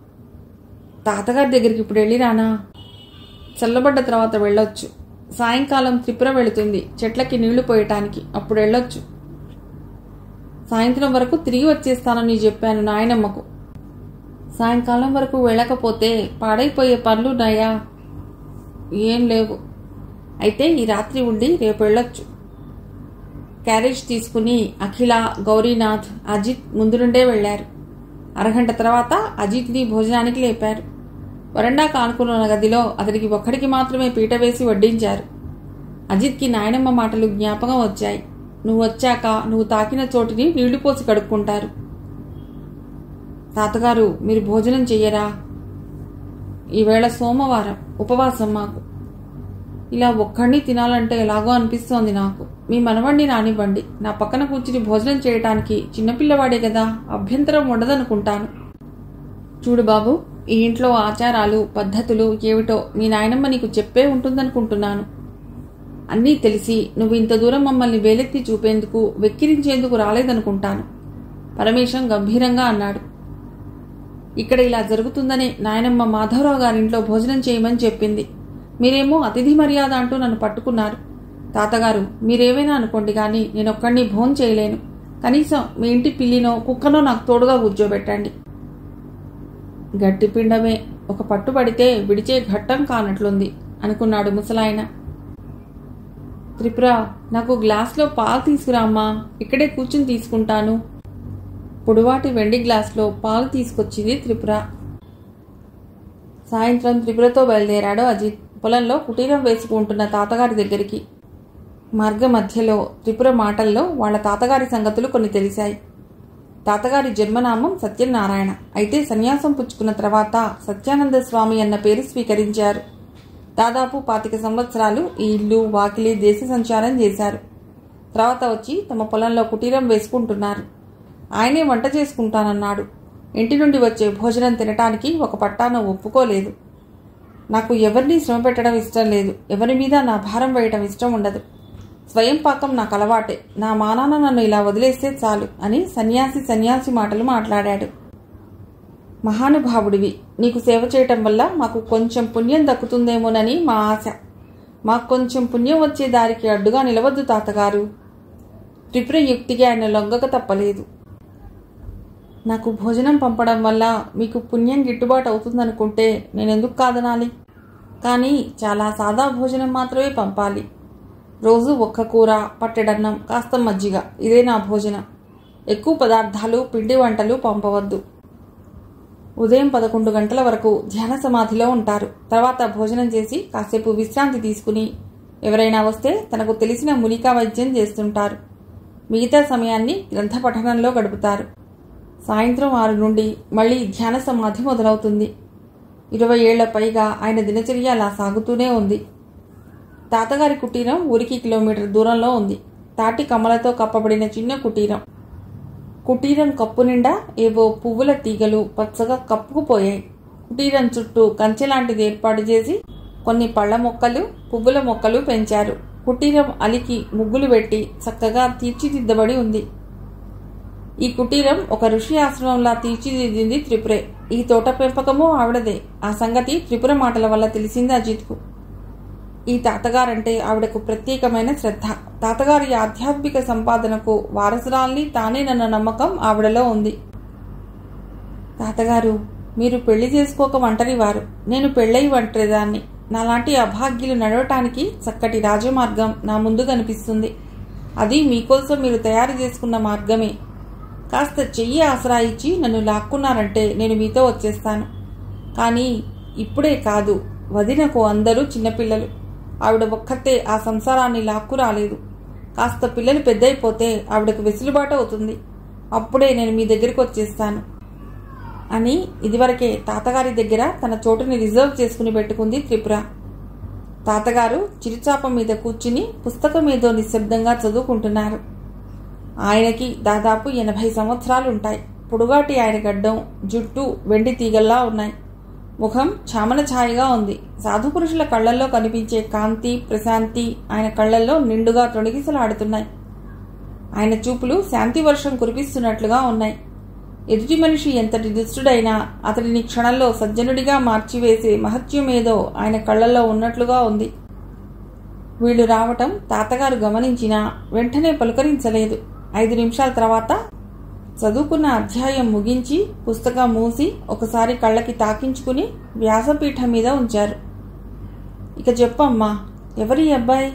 తాతగారి దగ్గరికి ఇప్పుడు వెళ్ళిరానా చల్లబడ్డ తర్వాత వెళ్ళొచ్చు సాయంకాలం త్రిపుర వెళుతుంది చెట్లకి నీళ్లు పోయటానికి అప్పుడు వెళ్ళొచ్చు సాయంత్రం వరకు తిరిగి వచ్చేస్తానని చెప్పాను నాయనమ్మకు సాయంకాలం వరకు వెళ్ళకపోతే పాడైపోయే పనులు ఉన్నాయా ఏం లేవు అయితే ఈ రాత్రి ఉండి రేపు వెళ్ళొచ్చు క్యారేజ్ తీసుకుని అఖిల గౌరీనాథ్ అజిత్ ముందు నుండే వెళ్లారు అరగంట తర్వాత అజిత్ని భోజనానికి లేపారు వరండా కానుకున్న గదిలో అతనికి ఒక్కడికి మాత్రమే పీట వేసి వడ్డించారు అజిత్కి నాయనమ్మ మాటలు జ్ఞాపకం వచ్చాయి నువ్వు వచ్చాక నువ్వు తాకిన చోటుని నీళ్లు పోసి కడుక్కుంటారు తాతగారు మీరు భోజనం చెయ్యరా ఈవేళ సోమవారం ఉపవాసం మాకు ఇలా ఒక్కడిని తినాలంటే ఎలాగో అనిపిస్తోంది నాకు మీ మనవణ్ణి రానివ్వండి నా పక్కన కూర్చుని భోజనం చేయటానికి చిన్నపిల్లవాడే కదా అభ్యంతరం ఉండదనుకుంటాను చూడు బాబు ఈ ఇంట్లో ఆచారాలు పద్ధతులు ఏమిటో మీ నాయనమ్మ నీకు చెప్పే ఉంటుందనుకుంటున్నాను అన్నీ తెలిసి నువ్వు ఇంత దూరం మమ్మల్ని వేలెత్తి చూపేందుకు వెక్కిరించేందుకు రాలేదనుకుంటాను పరమేశం గంభీరంగా అన్నాడు ఇక్కడ ఇలా జరుగుతుందనే నాయనమ్మ మాధవరావు గారింట్లో భోజనం చేయమని చెప్పింది మీరేమో అతిథి మర్యాద అంటూ నన్ను పట్టుకున్నారు తాతగారు మీరేమైనా అనుకోండి కానీ నేనొక్కడిని భోం చేయలేను కనీసం మీ ఇంటి పిల్లినో కుక్కనో నాకు తోడుగా కూర్చోబెట్టండి గట్టి పిండమే ఒక పట్టు పడితే విడిచే ఘట్టం కానట్లుంది అనుకున్నాడు ముసలాయన త్రిపుర నాకు గ్లాస్లో పాలు తీసుకురామ్మా ఇక్కడే కూర్చుని తీసుకుంటాను పొడువాటి వెండి గ్లాస్లో పాలు తీసుకొచ్చింది త్రిపుర సాయంత్రం త్రిపురతో బయలుదేరాడు అజిత్ పొలంలో కుటీరం వేసుకుంటున్న తాతగారి దగ్గరికి మార్గ మధ్యలో త్రిపుర మాటల్లో వాళ్ళ తాతగారి సంగతులు కొన్ని తెలిసాయి తాతగారి జన్మనామం సత్యనారాయణ అయితే సన్యాసం పుచ్చుకున్న తర్వాత సత్యానంద స్వామి అన్న పేరు స్వీకరించారు దాదాపు పాతిక సంవత్సరాలు ఈ ఇల్లు వాకిలి దేశ సంచారం చేశారు తర్వాత వచ్చి తమ పొలంలో కుటీరం వేసుకుంటున్నారు ఆయనే వంట చేసుకుంటానన్నాడు ఇంటి నుండి వచ్చే భోజనం తినటానికి ఒక పట్టాన ఒప్పుకోలేదు నాకు ఎవరిని శ్రమ పెట్టడం ఇష్టం లేదు ఎవరి మీద నా భారం వేయటం ఇష్టం ఉండదు స్వయం పాకం నాకు అలవాటే నా మానాన నన్ను ఇలా వదిలేస్తే చాలు అని సన్యాసి సన్యాసి మాటలు మాట్లాడాడు మహానుభావుడివి నీకు సేవ చేయటం వల్ల మాకు కొంచెం పుణ్యం దక్కుతుందేమోనని మా ఆశ మాకు కొంచెం పుణ్యం వచ్చే దారికి అడ్డుగా నిలవద్దు తాతగారు త్రిపుర యుక్తికి ఆయన లొంగక తప్పలేదు నాకు భోజనం పంపడం వల్ల మీకు పుణ్యం గిట్టుబాటు అవుతుందనుకుంటే నేను ఎందుకు కాదనాలి కానీ చాలా సాదా భోజనం మాత్రమే పంపాలి రోజు ఒక్క కూర పట్టెడన్నం కాస్త మజ్జిగ ఇదే నా భోజనం ఎక్కువ పదార్థాలు పిండి వంటలు పంపవద్దు ఉదయం పదకొండు గంటల వరకు ధ్యాన సమాధిలో ఉంటారు తర్వాత భోజనం చేసి కాసేపు విశ్రాంతి తీసుకుని ఎవరైనా వస్తే తనకు తెలిసిన మునికా వైద్యం చేస్తుంటారు మిగతా సమయాన్ని గ్రంథ పఠనంలో గడుపుతారు సాయంత్రం ఆరు నుండి మళ్ళీ ధ్యాన సమాధి మొదలవుతుంది ఇరవై ఏళ్ల పైగా ఆయన దినచర్య అలా సాగుతూనే ఉంది తాతగారి కుటీరం ఊరికి కిలోమీటర్ దూరంలో ఉంది తాటి కమ్మలతో కప్పబడిన చిన్న కుటీరం కుటీరం కప్పు నిండా ఏవో పువ్వుల తీగలు పచ్చగా కప్పుకుపోయాయి కుటీరం చుట్టూ కంచె లాంటిది ఏర్పాటు చేసి కొన్ని పళ్ళ మొక్కలు పువ్వుల మొక్కలు పెంచారు కుటీరం అలికి ముగ్గులు పెట్టి చక్కగా తీర్చిదిద్దబడి ఉంది ఈ కుటీరం ఒక ఋషి ఆశ్రమంలా తీర్చిదిద్దింది త్రిపురే ఈ తోట పెంపకము ఆవిడదే ఆ సంగతి త్రిపుర మాటల వల్ల తెలిసింది అజిత్కు ఈ తాతగారంటే ఆవిడకు ప్రత్యేకమైన శ్రద్ధ తాతగారి ఆధ్యాత్మిక సంపాదనకు వారసురాల్ని తానేనన్న నమ్మకం ఆవిడలో ఉంది తాతగారు మీరు పెళ్లి చేసుకోక ఒంటరివారు నేను పెళ్ళై ఒంటరిదాన్ని నాలాంటి అభాగ్యులు నడవటానికి చక్కటి రాజమార్గం నా ముందు కనిపిస్తుంది అది మీకోసం మీరు తయారు చేసుకున్న మార్గమే కాస్త చెయ్యి ఆసరా ఇచ్చి నన్ను లాక్కున్నారంటే నేను మీతో వచ్చేస్తాను కానీ ఇప్పుడే కాదు వదినకు అందరూ చిన్నపిల్లలు ఆవిడ ఒక్కతే ఆ సంసారాన్ని లాక్కు రాలేదు కాస్త పిల్లలు పెద్దయిపోతే ఆవిడకు వెసులుబాటు అవుతుంది అప్పుడే నేను మీ దగ్గరికి వచ్చేస్తాను అని ఇదివరకే తాతగారి దగ్గర తన చోటుని రిజర్వ్ చేసుకుని పెట్టుకుంది త్రిపుర తాతగారు చిరుచాప మీద కూర్చుని పుస్తకం ఏదో నిశ్శబ్దంగా చదువుకుంటున్నారు ఆయనకి దాదాపు ఎనభై సంవత్సరాలు ఉంటాయి పొడుగాటి ఆయన గడ్డం జుట్టు వెండి తీగల్లా ఉన్నాయి ముఖం చామన ఛాయగా ఉంది సాధు పురుషుల కళ్ళల్లో కనిపించే కాంతి ప్రశాంతి ఆయన కళ్ళల్లో నిండుగా తొణిగిసలాడుతున్నాయి ఆయన చూపులు శాంతి వర్షం కురిపిస్తున్నట్లుగా ఉన్నాయి ఎదుటి మనిషి ఎంతటి దుష్టుడైనా అతడిని క్షణంలో సజ్జనుడిగా మార్చివేసే మహత్యమేదో ఆయన కళ్ళల్లో ఉన్నట్లుగా ఉంది వీళ్ళు రావటం తాతగారు గమనించినా వెంటనే పలుకరించలేదు ఐదు నిమిషాల తర్వాత చదువుకున్న అధ్యాయం ముగించి పుస్తకం మూసి ఒకసారి కళ్ళకి తాకించుకుని వ్యాసపీఠం మీద ఉంచారు ఇక చెప్పమ్మా ఎవరి అబ్బాయి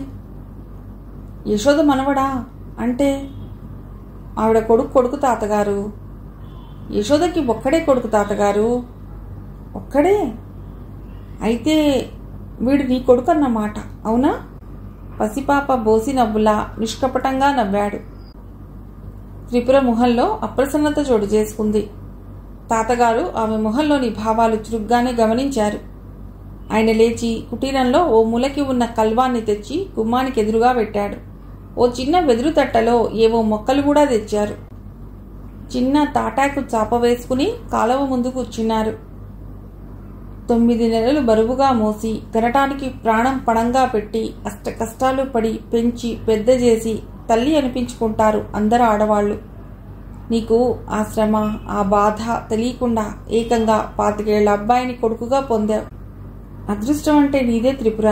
యశోద మనవడా అంటే ఆవిడ కొడుకు కొడుకు తాతగారు యశోదకి ఒక్కడే కొడుకు తాతగారు ఒక్కడే అయితే వీడు నీ కొడుకు అన్నమాట అవునా పసిపాప బోసి నవ్వులా నిష్కపటంగా నవ్వాడు త్రిపుర ముఖంలో అప్రసన్నత చోటు చేసుకుంది తాతగారు ఆమె ముఖంలోని భావాలు చురుగ్గానే గమనించారు ఆయన లేచి కుటీరంలో ఓ మూలకి ఉన్న కల్వాన్ని తెచ్చి గుమ్మానికి ఎదురుగా పెట్టాడు ఓ చిన్న వెదురు తట్టలో ఏవో మొక్కలు కూడా తెచ్చారు చిన్న తాటాకు చాప వేసుకుని కాలువ ముందు కూర్చున్నారు తొమ్మిది నెలలు బరువుగా మోసి కనటానికి ప్రాణం పణంగా పెట్టి అష్ట కష్టాలు పడి పెంచి పెద్ద చేసి తల్లి అనిపించుకుంటారు అందరు ఆడవాళ్ళు నీకు ఆ శ్రమ ఆ బాధ తెలియకుండా ఏకంగా పాతికేళ్ల అబ్బాయిని కొడుకుగా పొందావు అదృష్టం అంటే నీదే త్రిపుర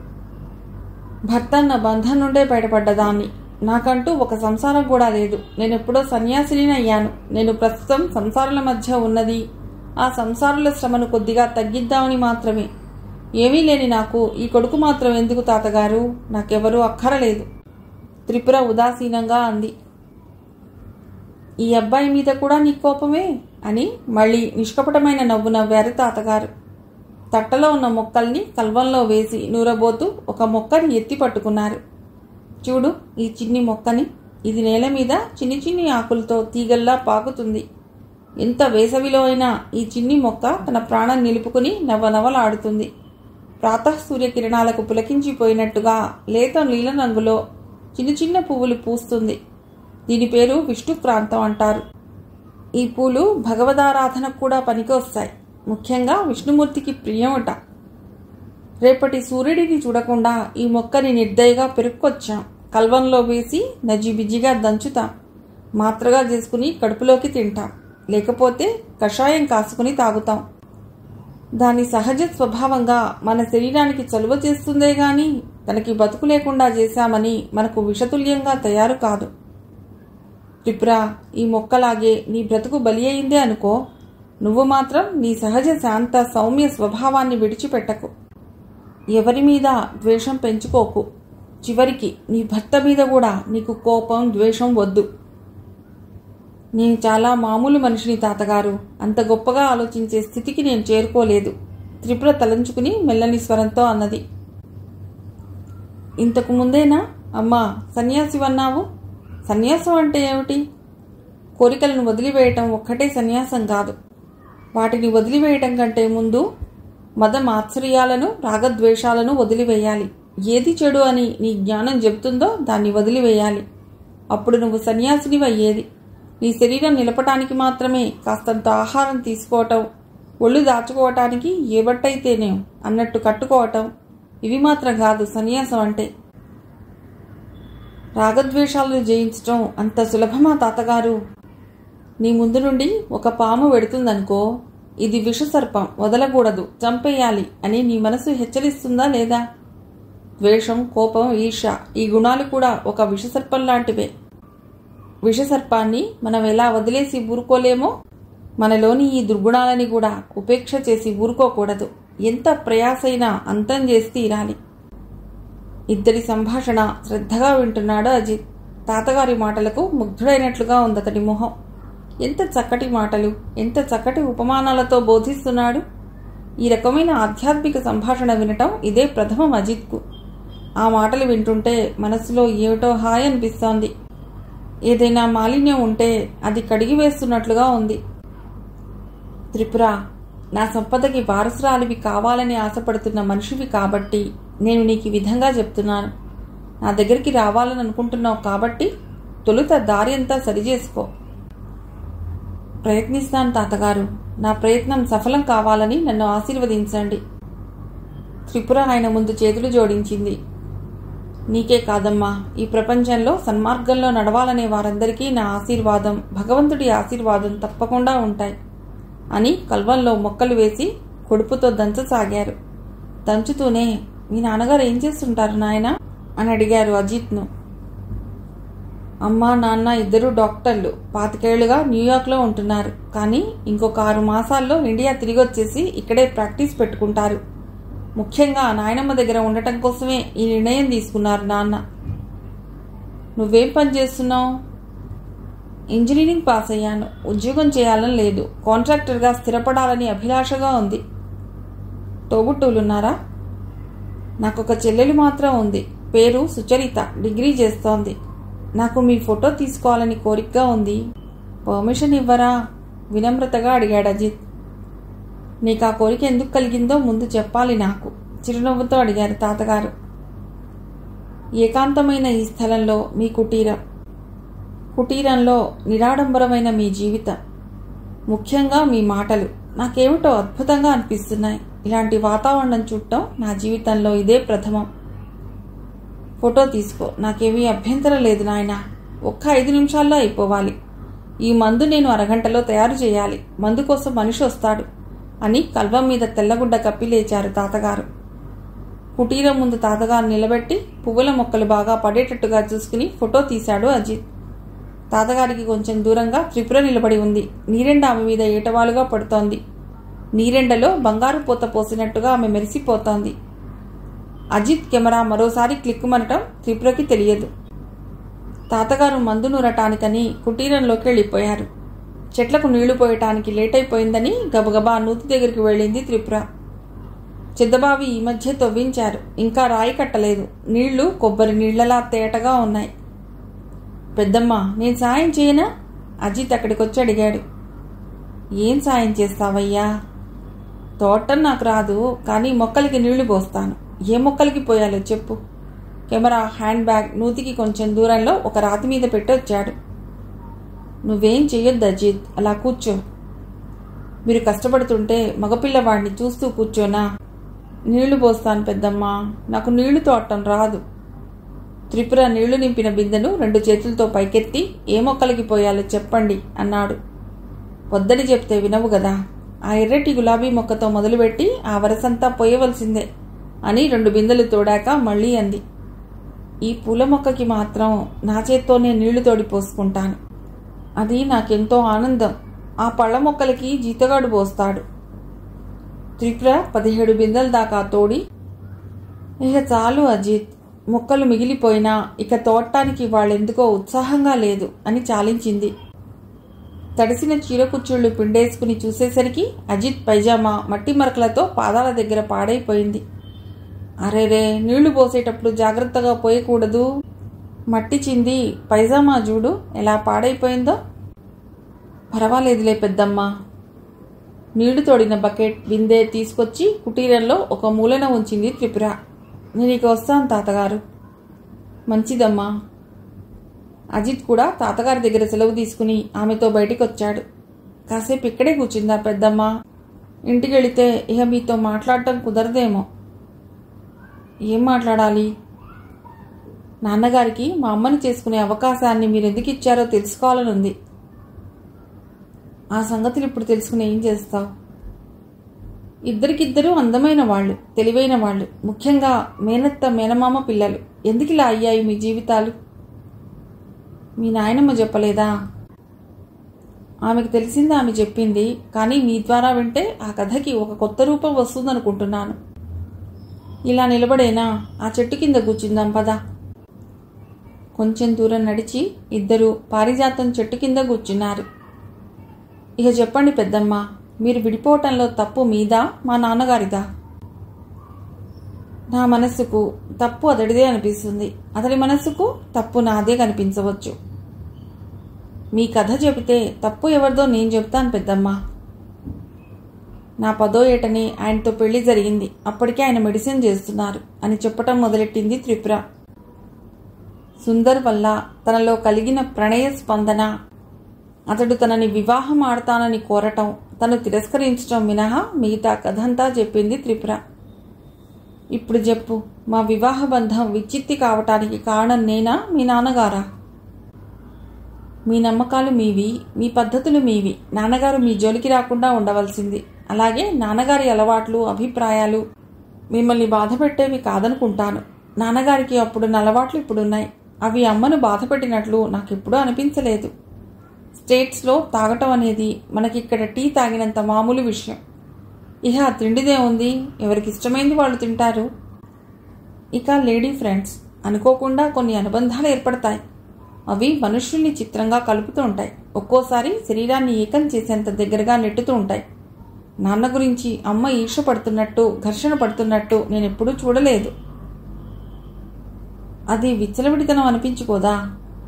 భర్త అన్న బంధం నుండే బయటపడ్డదాన్ని నాకంటూ ఒక సంసారం కూడా లేదు నేను ఎప్పుడో సన్యాసిని అయ్యాను నేను ప్రస్తుతం సంసారాల మధ్య ఉన్నది ఆ సంసారుల శ్రమను కొద్దిగా తగ్గిద్దామని మాత్రమే ఏమీ లేని నాకు ఈ కొడుకు మాత్రం ఎందుకు తాతగారు నాకెవరూ అక్కరలేదు త్రిపుర ఉదాసీనంగా అంది ఈ అబ్బాయి మీద కూడా నీ కోపమే అని మళ్ళీ నిష్కపటమైన నవ్వు నవ్వారు తాతగారు తట్టలో ఉన్న మొక్కల్ని కల్వంలో వేసి నూరబోతూ ఒక మొక్కని ఎత్తి పట్టుకున్నారు చూడు ఈ చిన్ని మొక్కని ఇది నేల మీద చిన్ని చిన్ని ఆకులతో తీగల్లా పాకుతుంది ఎంత వేసవిలో అయినా ఈ చిన్ని మొక్క తన ప్రాణం నిలుపుకుని నవ్వనవ్వలాడుతుంది ప్రాతః సూర్యకిరణాలకు పులకించిపోయినట్టుగా లేత నీల రంగులో చిన్న చిన్న పువ్వులు పూస్తుంది దీని పేరు విష్ణుక్రాంతం అంటారు ఈ పూలు భగవదారాధనకు కూడా పనికొస్తాయి ముఖ్యంగా విష్ణుమూర్తికి ప్రియమట రేపటి సూర్యుడిని చూడకుండా ఈ మొక్కని నిర్దయగా పెరుక్కొచ్చాం కల్వంలో వేసి నజిబిజిగా దంచుతాం మాత్రగా చేసుకుని కడుపులోకి తింటాం లేకపోతే కషాయం కాసుకుని తాగుతాం దాని సహజ స్వభావంగా మన శరీరానికి చలువ చేస్తుందే గాని తనకి బతుకు లేకుండా చేశామని మనకు విషతుల్యంగా తయారు కాదు త్రిపురా ఈ మొక్కలాగే నీ బ్రతుకు బలి అయిందే అనుకో నువ్వు మాత్రం నీ సహజ శాంత సౌమ్య స్వభావాన్ని విడిచిపెట్టకు ఎవరి మీద ద్వేషం పెంచుకోకు చివరికి నీ భర్త మీద కూడా నీకు కోపం ద్వేషం వద్దు నేను చాలా మామూలు మనిషిని తాతగారు అంత గొప్పగా ఆలోచించే స్థితికి నేను చేరుకోలేదు త్రిపుర తలంచుకుని మెల్లని స్వరంతో అన్నది ఇంతకు ముందేనా అమ్మా సన్యాసివన్నావు సన్యాసం అంటే ఏమిటి కోరికలను వదిలివేయటం ఒక్కటే సన్యాసం కాదు వాటిని వదిలివేయటం కంటే ముందు మద మాత్సర్యాలను రాగద్వేషాలను వదిలివేయాలి ఏది చెడు అని నీ జ్ఞానం చెబుతుందో దాన్ని వదిలివేయాలి అప్పుడు నువ్వు సన్యాసిని అయ్యేది నీ శరీరం నిలపటానికి మాత్రమే కాస్తంత ఆహారం తీసుకోవటం ఒళ్ళు దాచుకోవటానికి ఏ బట్టయితేనే అన్నట్టు కట్టుకోవటం ఇవి మాత్రం కాదు సన్యాసం అంటే రాగద్వేషాలను జయించటం అంత సులభమా తాతగారు నీ ముందు నుండి ఒక పాము వెడుతుందనుకో ఇది విషసర్పం వదలకూడదు చంపేయాలి అని నీ మనసు హెచ్చరిస్తుందా లేదా ద్వేషం కోపం ఈర్ష ఈ గుణాలు కూడా ఒక విషసర్పం లాంటివే విషసర్పాన్ని మనం ఎలా వదిలేసి ఊరుకోలేమో మనలోని ఈ దుర్గుణాలని కూడా ఉపేక్ష చేసి ఊరుకోకూడదు ఎంత ప్రయాసైనా అంతం చేసి తీరాలి ఇద్దరి సంభాషణ శ్రద్ధగా వింటున్నాడు అజిత్ తాతగారి మాటలకు ముగ్ధుడైనట్లుగా ఉందతడి మొహం ఎంత చక్కటి మాటలు ఎంత చక్కటి ఉపమానాలతో బోధిస్తున్నాడు ఈ రకమైన ఆధ్యాత్మిక సంభాషణ వినటం ఇదే ప్రథమం అజిత్కు ఆ మాటలు వింటుంటే మనసులో ఏమిటో హాయ్ అనిపిస్తోంది ఏదైనా మాలిన్యం ఉంటే అది కడిగి వేస్తున్నట్లుగా ఉంది త్రిపుర నా సంపదకి వారసురాలివి కావాలని ఆశపడుతున్న మనిషివి కాబట్టి నేను నీకు ఈ విధంగా చెప్తున్నాను నా దగ్గరికి రావాలని అనుకుంటున్నావు కాబట్టి తొలుత దారి అంతా సరిచేసుకో ప్రయత్నిస్తాను తాతగారు నా ప్రయత్నం సఫలం కావాలని నన్ను ఆశీర్వదించండి త్రిపుర ఆయన ముందు చేతులు జోడించింది నీకే కాదమ్మా ఈ ప్రపంచంలో సన్మార్గంలో నడవాలనే వారందరికీ నా ఆశీర్వాదం భగవంతుడి ఆశీర్వాదం తప్పకుండా ఉంటాయి అని కల్వంలో మొక్కలు వేసి కొడుపుతో దంచసాగారు దంచుతూనే మీ నాన్నగారు ఏం చేస్తుంటారు నాయన అని అడిగారు అజిత్ను అమ్మ నాన్న ఇద్దరు డాక్టర్లు పాతికేళ్లుగా న్యూయార్క్లో ఉంటున్నారు కానీ ఇంకొక ఆరు మాసాల్లో ఇండియా తిరిగి వచ్చేసి ఇక్కడే ప్రాక్టీస్ పెట్టుకుంటారు ముఖ్యంగా నాయనమ్మ దగ్గర ఉండటం కోసమే ఈ నిర్ణయం తీసుకున్నారు నాన్న నువ్వేం పని చేస్తున్నావు ఇంజనీరింగ్ పాస్ అయ్యాను ఉద్యోగం చేయాలని లేదు కాంట్రాక్టర్గా స్థిరపడాలని అభిలాషగా ఉంది తోబుట్టువులున్నారా నాకు ఒక చెల్లెలు మాత్రం ఉంది పేరు సుచరిత డిగ్రీ చేస్తోంది నాకు మీ ఫోటో తీసుకోవాలని కోరికగా ఉంది పర్మిషన్ ఇవ్వరా వినమ్రతగా అడిగాడు అజిత్ నీకు ఆ కోరిక ఎందుకు కలిగిందో ముందు చెప్పాలి నాకు చిరునవ్వుతో అడిగారు తాతగారు ఏకాంతమైన ఈ స్థలంలో మీ కుటీరం కుటీరంలో నిరాడంబరమైన మీ జీవితం ముఖ్యంగా మీ మాటలు నాకేమిటో అద్భుతంగా అనిపిస్తున్నాయి ఇలాంటి వాతావరణం చూడటం నా జీవితంలో ఇదే ప్రథమం ఫోటో తీసుకో నాకేమీ అభ్యంతరం లేదు నాయన ఒక్క ఐదు నిమిషాల్లో అయిపోవాలి ఈ మందు నేను అరగంటలో తయారు చేయాలి మందు కోసం మనిషి వస్తాడు అని కల్వం మీద తెల్లగుడ్డ కప్పి లేచారు తాతగారు కుటీరం ముందు తాతగారు నిలబెట్టి పువ్వుల మొక్కలు బాగా పడేటట్టుగా చూసుకుని ఫోటో తీశాడు అజిత్ తాతగారికి కొంచెం దూరంగా త్రిపుర నిలబడి ఉంది నీరెండ ఆమె మీద ఏటవాలుగా పడుతోంది నీరెండలో బంగారు పూత పోసినట్టుగా ఆమె మెరిసిపోతోంది అజిత్ కెమెరా మరోసారి క్లిక్కుమనటం త్రిపురకి తెలియదు తాతగారు మందు నూరటానికని కుటీరంలోకి వెళ్ళిపోయారు చెట్లకు నీళ్లు పోయటానికి లేట్ అయిపోయిందని గబగబా నూతి దగ్గరికి వెళ్ళింది త్రిపుర చిద్దబావి ఈ మధ్య తవ్వించారు ఇంకా రాయి కట్టలేదు నీళ్లు కొబ్బరి నీళ్లలా తేటగా ఉన్నాయి పెద్దమ్మ నేను సాయం చేయనా అజిత్ అక్కడికొచ్చి అడిగాడు ఏం సాయం చేస్తావయ్యా తోటం నాకు రాదు కానీ మొక్కలకి నీళ్లు పోస్తాను ఏ మొక్కలకి పోయాలో చెప్పు కెమెరా హ్యాండ్ బ్యాగ్ నూతికి కొంచెం దూరంలో ఒక రాతి మీద పెట్టి వచ్చాడు నువ్వేం చెయ్యొద్దు అజిత్ అలా కూర్చో మీరు కష్టపడుతుంటే మగపిల్లవాడిని చూస్తూ కూర్చోనా నీళ్లు పోస్తాను పెద్దమ్మ నాకు నీళ్లు తోటం రాదు త్రిపుర నీళ్లు నింపిన బిందెను రెండు చేతులతో పైకెత్తి ఏ మొక్కలకి పోయాలో చెప్పండి అన్నాడు వద్దని చెప్తే వినవు కదా ఆ ఎర్రటి గులాబీ మొక్కతో మొదలుపెట్టి ఆ వరసంతా పోయవలసిందే అని రెండు బిందెలు తోడాక మళ్ళీ అంది ఈ పూల మొక్కకి మాత్రం నా చేత్తోనే నీళ్లు తోడి పోసుకుంటాను అది నాకెంతో ఆనందం ఆ పళ్ళ మొక్కలకి జీతగాడు పోస్తాడు త్రిపుర పదిహేడు బిందెల దాకా తోడి ఇక చాలు అజిత్ మొక్కలు మిగిలిపోయినా ఇక తోడటానికి వాళ్ళెందుకో ఉత్సాహంగా లేదు అని చాలించింది తడిసిన చీర కుచ్చుళ్ళు పిండేసుకుని చూసేసరికి అజిత్ పైజామా మట్టి మరకలతో పాదాల దగ్గర పాడైపోయింది అరేరే నీళ్లు పోసేటప్పుడు జాగ్రత్తగా పోయకూడదు మట్టి చింది పైజామా చూడు ఎలా పాడైపోయిందో పర్వాలేదులే పెద్దమ్మ నీళ్లు తోడిన బకెట్ బిందె తీసుకొచ్చి కుటీరంలో ఒక మూలన ఉంచింది త్రిపుర నేను ఇక వస్తాను తాతగారు మంచిదమ్మా అజిత్ కూడా తాతగారి దగ్గర సెలవు తీసుకుని ఆమెతో బయటికి వచ్చాడు కాసేపు ఇక్కడే కూర్చుందా పెద్దమ్మ ఇంటికి వెళితే ఇక మీతో మాట్లాడటం కుదరదేమో ఏం మాట్లాడాలి నాన్నగారికి మా అమ్మని చేసుకునే అవకాశాన్ని మీరు ఎందుకు ఇచ్చారో తెలుసుకోవాలని ఉంది ఆ సంగతులు ఇప్పుడు తెలుసుకుని ఏం చేస్తావు ఇద్దరికిద్దరూ అందమైన వాళ్ళు తెలివైన వాళ్ళు ముఖ్యంగా మేనత్త మేనమామ పిల్లలు ఎందుకు ఇలా అయ్యాయి మీ జీవితాలు మీ నాయనమ్మ చెప్పలేదా ఆమెకు తెలిసింది ఆమె చెప్పింది కానీ మీ ద్వారా వింటే ఆ కథకి ఒక కొత్త రూపం వస్తుందనుకుంటున్నాను ఇలా నిలబడేనా ఆ చెట్టు కింద కూర్చుందాం పదా కొంచెం దూరం నడిచి ఇద్దరు పారిజాతం చెట్టు కింద కూర్చున్నారు ఇక చెప్పండి పెద్దమ్మ మీరు విడిపోవటంలో తప్పు మీదా మా నాన్నగారిదా నా మనస్సుకు తప్పు అతడిదే అనిపిస్తుంది అతడి మనస్సుకు తప్పు నాదే కనిపించవచ్చు మీ కథ చెబితే తప్పు ఎవరిదో నేను చెప్తాను పెద్దమ్మ నా పదో ఏటని ఆయనతో పెళ్లి జరిగింది అప్పటికే ఆయన మెడిసిన్ చేస్తున్నారు అని చెప్పటం మొదలెట్టింది త్రిపుర సుందర్ వల్ల తనలో కలిగిన ప్రణయ స్పందన అతడు తనని వివాహం ఆడతానని కోరటం తను తిరస్కరించటం మినహా మిగతా కథంతా చెప్పింది త్రిపుర ఇప్పుడు చెప్పు మా వివాహ బంధం విచ్చిత్తి కావటానికి కారణం నేనా మీ నాన్నగారా మీ నమ్మకాలు మీవి మీ పద్ధతులు మీవి నాన్నగారు మీ జోలికి రాకుండా ఉండవలసింది అలాగే నాన్నగారి అలవాట్లు అభిప్రాయాలు మిమ్మల్ని బాధ పెట్టేవి కాదనుకుంటాను నాన్నగారికి అప్పుడున్న అలవాట్లు ఇప్పుడున్నాయి అవి అమ్మను బాధ పెట్టినట్లు నాకెప్పుడూ అనిపించలేదు స్టేట్స్లో తాగటం అనేది మనకిక్కడ టీ తాగినంత మామూలు విషయం ఇహ తిండిదే ఉంది ఎవరికి ఇష్టమైంది వాళ్ళు తింటారు ఇక లేడీ ఫ్రెండ్స్ అనుకోకుండా కొన్ని అనుబంధాలు ఏర్పడతాయి అవి మనుష్యుల్ని చిత్రంగా కలుపుతూ ఉంటాయి ఒక్కోసారి శరీరాన్ని ఏకం చేసేంత దగ్గరగా నెట్టుతూ ఉంటాయి నాన్న గురించి అమ్మ ఈర్ష పడుతున్నట్టు ఘర్షణ పడుతున్నట్టు నేను ఎప్పుడూ చూడలేదు అది విచ్చలవిడితనం అనిపించుకోదా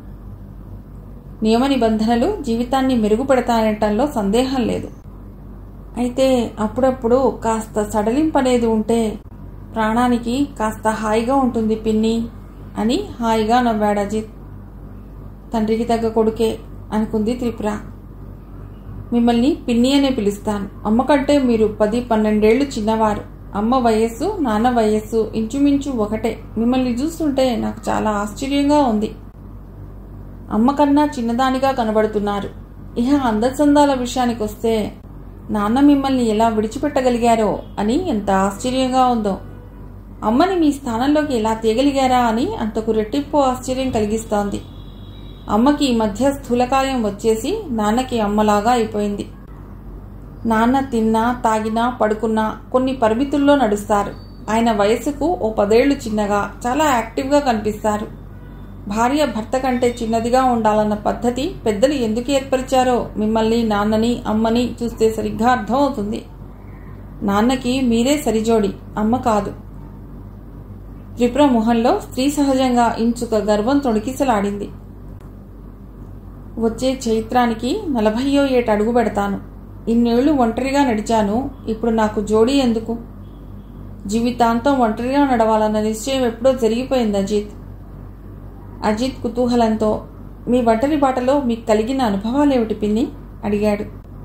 నియమ నిబంధనలు జీవితాన్ని మెరుగుపెడతాయనటంలో సందేహం లేదు అయితే అప్పుడప్పుడు కాస్త సడలింపనేది ఉంటే ప్రాణానికి కాస్త హాయిగా ఉంటుంది పిన్ని అని హాయిగా నవ్వాడు అజిత్ తండ్రికి తగ్గ కొడుకే అనుకుంది త్రిపుర మిమ్మల్ని పిన్ని అనే పిలుస్తాను అమ్మ కంటే మీరు పది పన్నెండేళ్లు చిన్నవారు అమ్మ వయస్సు నాన్న వయస్సు ఇంచుమించు ఒకటే మిమ్మల్ని చూస్తుంటే నాకు చాలా ఆశ్చర్యంగా ఉంది అమ్మ కన్నా చిన్నదానిగా కనబడుతున్నారు ఇహ అందచందాల విషయానికి వస్తే నాన్న మిమ్మల్ని ఎలా విడిచిపెట్టగలిగారో అని ఎంత ఆశ్చర్యంగా ఉందో అమ్మని మీ స్థానంలోకి ఎలా తీయగలిగారా అని అంతకు రెట్టింపు ఆశ్చర్యం కలిగిస్తోంది అమ్మకి ఈ మధ్య స్థూలకాయం వచ్చేసి నాన్నకి అమ్మలాగా అయిపోయింది నాన్న తిన్నా తాగినా పడుకున్నా కొన్ని పరిమితుల్లో నడుస్తారు ఆయన వయసుకు ఓ పదేళ్లు చిన్నగా చాలా యాక్టివ్గా కనిపిస్తారు భార్య భర్త కంటే చిన్నదిగా ఉండాలన్న పద్ధతి పెద్దలు ఎందుకు ఏర్పరిచారో మిమ్మల్ని నాన్నని అమ్మని చూస్తే సరిగ్గా అర్థమవుతుంది నాన్నకి మీరే సరిజోడి అమ్మ కాదు త్రిపుర మొహంలో స్త్రీ సహజంగా ఇంచుక గర్వం తొణికిసలాడింది వచ్చే చైత్రానికి నలభయో ఏట అడుగు పెడతాను ఇన్నేళ్లు ఒంటరిగా నడిచాను ఇప్పుడు నాకు జోడీ ఎందుకు జీవితాంతం ఒంటరిగా నడవాలన్న నిశ్చయం ఎప్పుడో జరిగిపోయింది అజిత్ అజిత్ కుతూహలంతో మీ ఒంటరి బాటలో మీకు కలిగిన అనుభవాలేమిటి పిన్ని అడిగాడు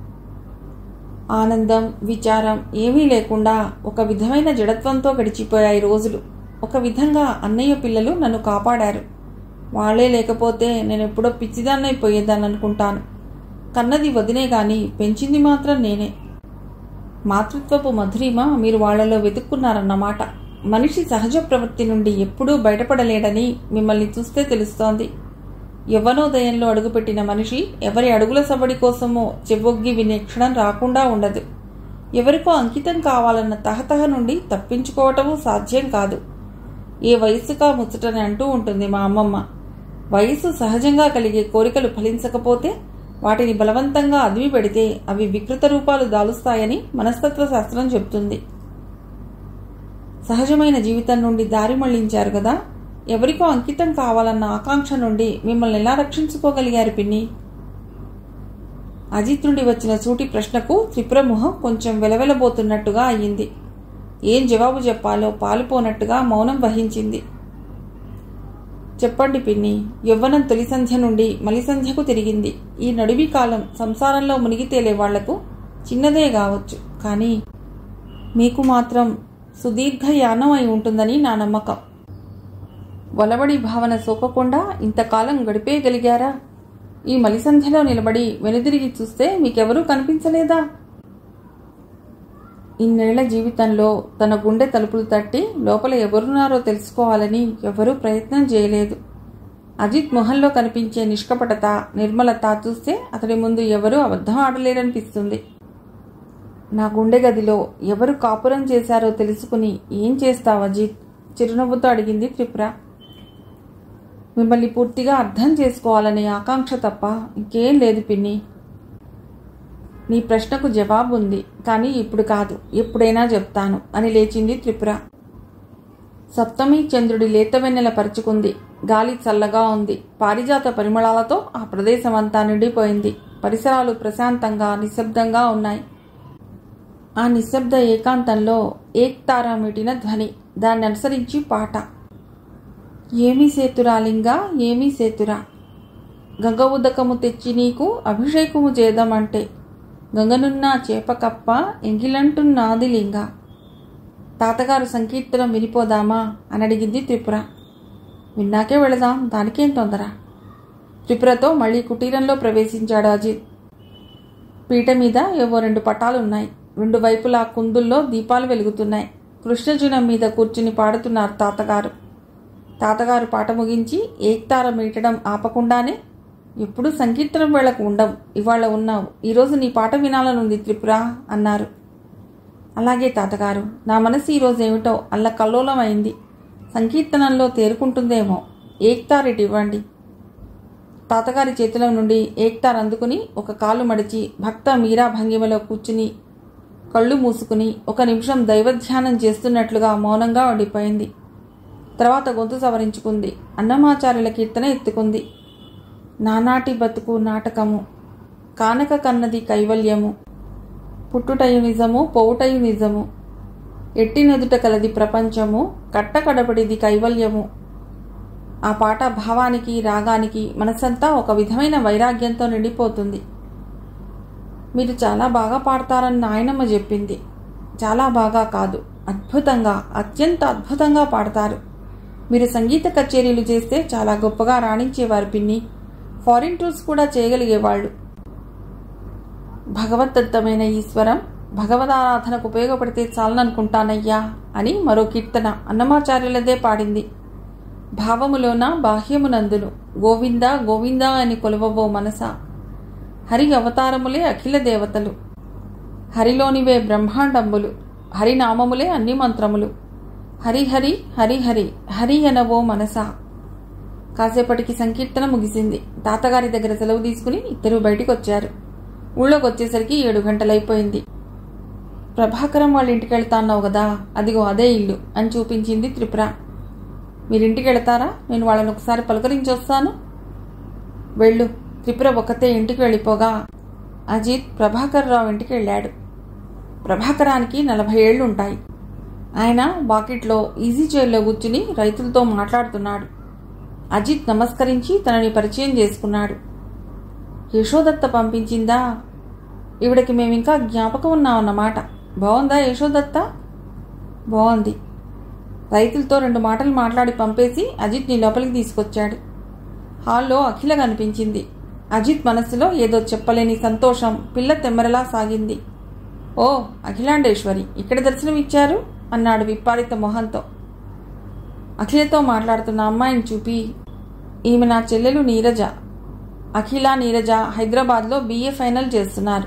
ఆనందం విచారం ఏమీ లేకుండా ఒక విధమైన జడత్వంతో గడిచిపోయాయి రోజులు ఒక విధంగా అన్నయ్య పిల్లలు నన్ను కాపాడారు వాళ్లే లేకపోతే నేను ఎప్పుడో పిచ్చిదాన్నైపోయేదాన్ని అనుకుంటాను కన్నది వదినే గాని పెంచింది మాత్రం నేనే మాతృత్వపు మధురిమ మీరు వాళ్లలో వెతుక్కున్నారన్నమాట మనిషి సహజ ప్రవృత్తి నుండి ఎప్పుడూ బయటపడలేడని మిమ్మల్ని చూస్తే తెలుస్తోంది యవ్వనోదయంలో అడుగుపెట్టిన మనిషి ఎవరి అడుగుల సబడి కోసమో చెవ్వొగ్గి వినే క్షణం రాకుండా ఉండదు ఎవరికో అంకితం కావాలన్న తహతహ నుండి తప్పించుకోవటము సాధ్యం కాదు ఏ వయస్సుకా ముచ్చటని అంటూ ఉంటుంది మా అమ్మమ్మ వయసు సహజంగా కలిగే కోరికలు ఫలించకపోతే వాటిని బలవంతంగా అదిమి పెడితే అవి వికృత రూపాలు దాలుస్తాయని మనస్తత్వ శాస్త్రం చెబుతుంది సహజమైన జీవితం నుండి దారి మళ్లించారు కదా ఎవరికో అంకితం కావాలన్న ఆకాంక్ష నుండి మిమ్మల్ని ఎలా రక్షించుకోగలిగారు పిన్ని అజిత్ నుండి వచ్చిన సూటి ప్రశ్నకు త్రిపురముఖం కొంచెం వెలవెలబోతున్నట్టుగా అయ్యింది ఏం జవాబు చెప్పాలో పాలుపోనట్టుగా మౌనం వహించింది చెప్పండి పిన్ని యవ్వనం తొలి సంధ్య నుండి మలి సంధ్యకు తిరిగింది ఈ నడివి కాలం సంసారంలో మునిగి తేలే వాళ్లకు చిన్నదే కావచ్చు కానీ మీకు మాత్రం సుదీర్ఘ యానం అయి ఉంటుందని నా నమ్మకం వలవడి భావన సోకకుండా ఇంతకాలం గడిపేయగలిగారా ఈ మలిసంధ్యలో నిలబడి వెనుదిరిగి చూస్తే మీకెవరూ కనిపించలేదా ఇన్నేళ్ల జీవితంలో తన గుండె తలుపులు తట్టి లోపల ఎవరున్నారో తెలుసుకోవాలని ఎవరూ ప్రయత్నం చేయలేదు అజిత్ మొహంలో కనిపించే నిష్కపటత నిర్మలత చూస్తే అతడి ముందు ఎవరూ అబద్ధం ఆడలేరనిపిస్తుంది నా గుండె గదిలో ఎవరు కాపురం చేశారో తెలుసుకుని ఏం చేస్తావు అజిత్ చిరునవ్వుతో అడిగింది త్రిపుర మిమ్మల్ని పూర్తిగా అర్థం చేసుకోవాలనే ఆకాంక్ష తప్ప ఇంకేం లేదు పిన్ని నీ ప్రశ్నకు జవాబు ఉంది కానీ ఇప్పుడు కాదు ఎప్పుడైనా చెప్తాను అని లేచింది త్రిపుర సప్తమి చంద్రుడి లేత వెన్నెల పరుచుకుంది గాలి చల్లగా ఉంది పారిజాత పరిమళాలతో ఆ ప్రదేశం అంతా నిండిపోయింది పరిసరాలు ప్రశాంతంగా నిశ్శబ్దంగా ఉన్నాయి ఆ నిశ్శబ్ద ఏకాంతంలో ఏక్తారా మీటిన ధ్వని దాన్ని అనుసరించి పాట ఏమీ సేతురాలింగా ఏమీ సేతురా గంగ ఉదకము తెచ్చి నీకు అభిషేకము చేద్దామంటే గంగనున్న చేపకప్ప ఎంగిలంటున్నాది లింగ తాతగారు సంకీర్తనం వినిపోదామా అని అడిగింది త్రిపుర విన్నాకే వెళదాం దానికేం తొందర త్రిపురతో మళ్ళీ కుటీరంలో ప్రవేశించాడు అజిత్ పీట మీద ఏవో రెండు పటాలున్నాయి రెండు వైపులా కుందుల్లో దీపాలు వెలుగుతున్నాయి కృష్ణజునం మీద కూర్చుని పాడుతున్నారు తాతగారు తాతగారు పాట ముగించి ఏక్తార మీటడం ఆపకుండానే ఎప్పుడు సంకీర్తనం వేళకు ఉండవు ఇవాళ ఉన్నావు ఈరోజు నీ పాట వినాలనుంది త్రిపుర అన్నారు అలాగే తాతగారు నా మనసు ఈరోజు ఏమిటో అల్ల కల్లోలం అయింది సంకీర్తనంలో తేరుకుంటుందేమో ఏక్తార్ ఇటు ఇవ్వండి తాతగారి చేతిలో నుండి ఏక్తార్ అందుకుని ఒక కాలు మడిచి భక్త మీరా భంగిమలో కూర్చుని కళ్ళు మూసుకుని ఒక నిమిషం దైవధ్యానం చేస్తున్నట్లుగా మౌనంగా ఉండిపోయింది తర్వాత గొంతు సవరించుకుంది అన్నమాచార్యుల కీర్తన ఎత్తుకుంది నానాటి బతుకు నాటకము కానక కన్నది కైవల్యము పుట్టుటయు నిజము పోవుటయు నిజము ఎట్టి నదుట కలది ప్రపంచము కట్టకడపడిది కైవల్యము ఆ పాట భావానికి రాగానికి మనసంతా ఒక విధమైన వైరాగ్యంతో నిండిపోతుంది మీరు చాలా బాగా పాడతారని నాయనమ్మ చెప్పింది చాలా బాగా కాదు అద్భుతంగా అత్యంత అద్భుతంగా పాడతారు మీరు సంగీత కచేరీలు చేస్తే చాలా గొప్పగా రాణించేవారు పిన్ని ఫారిన్ టూర్స్ కూడా చేయగలిగేవాళ్ళు భగవద్దత్తమైన ఈశ్వరం భగవదారాధనకు ఉపయోగపడితే చాలననుకుంటానయ్యా అని మరో కీర్తన అన్నమాచార్యులదే పాడింది భావములోన బాహ్యమునందును గోవింద గోవింద అని కొలవవో మనస హరి అవతారములే అఖిల దేవతలు హరిలోనివే బ్రహ్మాండంబులు హరినామములే అన్ని మంత్రములు హరిహరి హరిహరి హరి అనవో మనసా కాసేపటికి సంకీర్తన ముగిసింది తాతగారి దగ్గర సెలవు తీసుకుని ఇద్దరు బయటికి వచ్చారు ఊళ్ళోకి వచ్చేసరికి ఏడు గంటలైపోయింది ప్రభాకరం వాళ్ళ ఇంటికి వెళ్తా అన్నావు కదా అదిగో అదే ఇల్లు అని చూపించింది త్రిపుర మీరింటికి వెళతారా నేను వాళ్ళని ఒకసారి పలకరించి వస్తాను వెళ్ళు త్రిపుర ఒక్కతే ఇంటికి వెళ్ళిపోగా అజిత్ ప్రభాకర్ రావు ఇంటికి వెళ్ళాడు ప్రభాకరానికి నలభై ఏళ్ళు ఉంటాయి ఆయన బాకెట్లో ఈజీ చైర్లో కూర్చుని రైతులతో మాట్లాడుతున్నాడు అజిత్ నమస్కరించి తనని పరిచయం చేసుకున్నాడు యశోదత్త పంపించిందా ఈవిడకి మేమింకా జ్ఞాపకం ఉన్నామన్నమాట బాగుందా యశోదత్త బాగుంది రైతులతో రెండు మాటలు మాట్లాడి పంపేసి అజిత్ని లోపలికి తీసుకొచ్చాడు హాల్లో అఖిల కనిపించింది అజిత్ మనస్సులో ఏదో చెప్పలేని సంతోషం పిల్ల తెమ్మరలా సాగింది ఓ అఖిలాండేశ్వరి ఇక్కడ దర్శనం ఇచ్చారు అన్నాడు విప్పారిత మొహంతో అఖిలతో మాట్లాడుతున్న అమ్మాయిని చూపి ఈమె నా చెల్లెలు నీరజ అఖిల నీరజ హైదరాబాద్లో బీఏ ఫైనల్ చేస్తున్నారు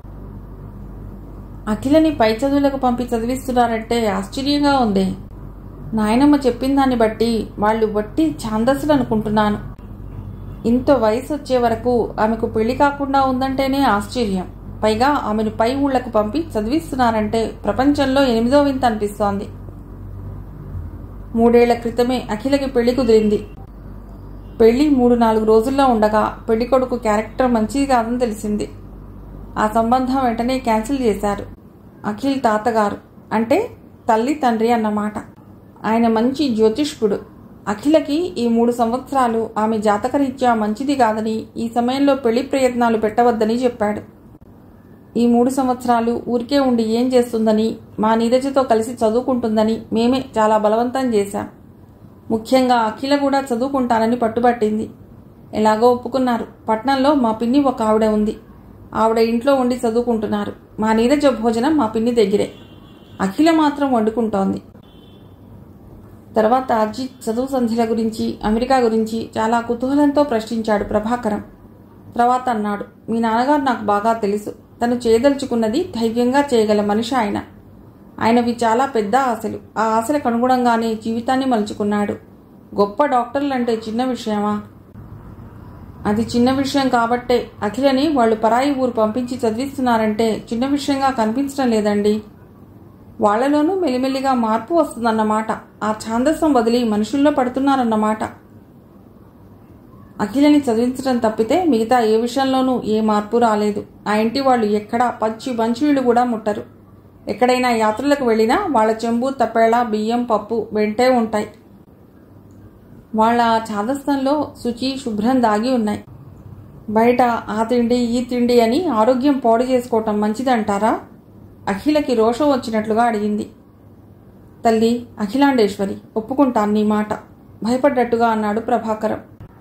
అఖిలని పై చదువులకు పంపి చదివిస్తున్నారంటే ఆశ్చర్యంగా ఉంది నాయనమ్మ చెప్పిన దాన్ని బట్టి వాళ్ళు బట్టి ఛాందస్సులు అనుకుంటున్నాను ఇంత వయసు వచ్చే వరకు ఆమెకు పెళ్లి కాకుండా ఉందంటేనే ఆశ్చర్యం పైగా ఆమెను పై ఊళ్లకు పంపి చదివిస్తున్నారంటే ప్రపంచంలో ఎనిమిదో వింత అనిపిస్తోంది మూడేళ్ల క్రితమే అఖిలకి పెళ్లి కుదిరింది పెళ్లి మూడు నాలుగు రోజుల్లో ఉండగా పెళ్లి కొడుకు క్యారెక్టర్ మంచిది కాదని తెలిసింది ఆ సంబంధం వెంటనే క్యాన్సిల్ చేశారు అఖిల్ తాతగారు అంటే తల్లి తండ్రి అన్నమాట ఆయన మంచి జ్యోతిష్కుడు అఖిలకి ఈ మూడు సంవత్సరాలు ఆమె జాతకరీత్యా మంచిది కాదని ఈ సమయంలో పెళ్లి ప్రయత్నాలు పెట్టవద్దని చెప్పాడు ఈ మూడు సంవత్సరాలు ఊరికే ఉండి ఏం చేస్తుందని మా నీరజతో కలిసి చదువుకుంటుందని మేమే చాలా బలవంతం చేశాం ముఖ్యంగా అఖిల కూడా చదువుకుంటానని పట్టుబట్టింది ఎలాగో ఒప్పుకున్నారు పట్నంలో మా పిన్ని ఒక ఆవిడ ఉంది ఆవిడ ఇంట్లో ఉండి చదువుకుంటున్నారు మా నీరజ భోజనం మా పిన్ని దగ్గరే అఖిల మాత్రం వండుకుంటోంది తర్వాత అజిత్ చదువు సంధ్యల గురించి అమెరికా గురించి చాలా కుతూహలంతో ప్రశ్నించాడు ప్రభాకరం తర్వాత అన్నాడు మీ నాన్నగారు నాకు బాగా తెలుసు తను చేయదలుచుకున్నది ధైర్యంగా చేయగల మనిషి ఆయన ఆయనవి చాలా పెద్ద ఆశలు ఆ ఆశలకు అనుగుణంగానే జీవితాన్ని మలుచుకున్నాడు గొప్ప డాక్టర్లంటే చిన్న విషయమా అది చిన్న విషయం కాబట్టే అఖిలని వాళ్ళు పరాయి ఊరు పంపించి చదివిస్తున్నారంటే చిన్న విషయంగా కనిపించడం లేదండి వాళ్లలోనూ మెల్లిమెల్లిగా మార్పు వస్తుందన్నమాట ఆ ఛాందస్సం వదిలి మనుషుల్లో పడుతున్నారన్నమాట అఖిలని చదివించడం తప్పితే మిగతా ఏ విషయంలోనూ ఏ మార్పు రాలేదు ఆ ఇంటి వాళ్ళు ఎక్కడా పచ్చి మంచినీళ్ళు కూడా ముట్టరు ఎక్కడైనా యాత్రలకు వెళ్ళినా వాళ్ళ చెంబు తప్పేళ బియ్యం పప్పు వెంటే ఉంటాయి వాళ్ళ ఛాదస్థంలో శుచి శుభ్రం దాగి ఉన్నాయి బయట ఆ తిండి ఈ తిండి అని ఆరోగ్యం పాడు చేసుకోవటం మంచిదంటారా అఖిలకి రోషం వచ్చినట్లుగా అడిగింది తల్లి అఖిలాండేశ్వరి ఒప్పుకుంటాను నీ మాట భయపడ్డట్టుగా అన్నాడు ప్రభాకరం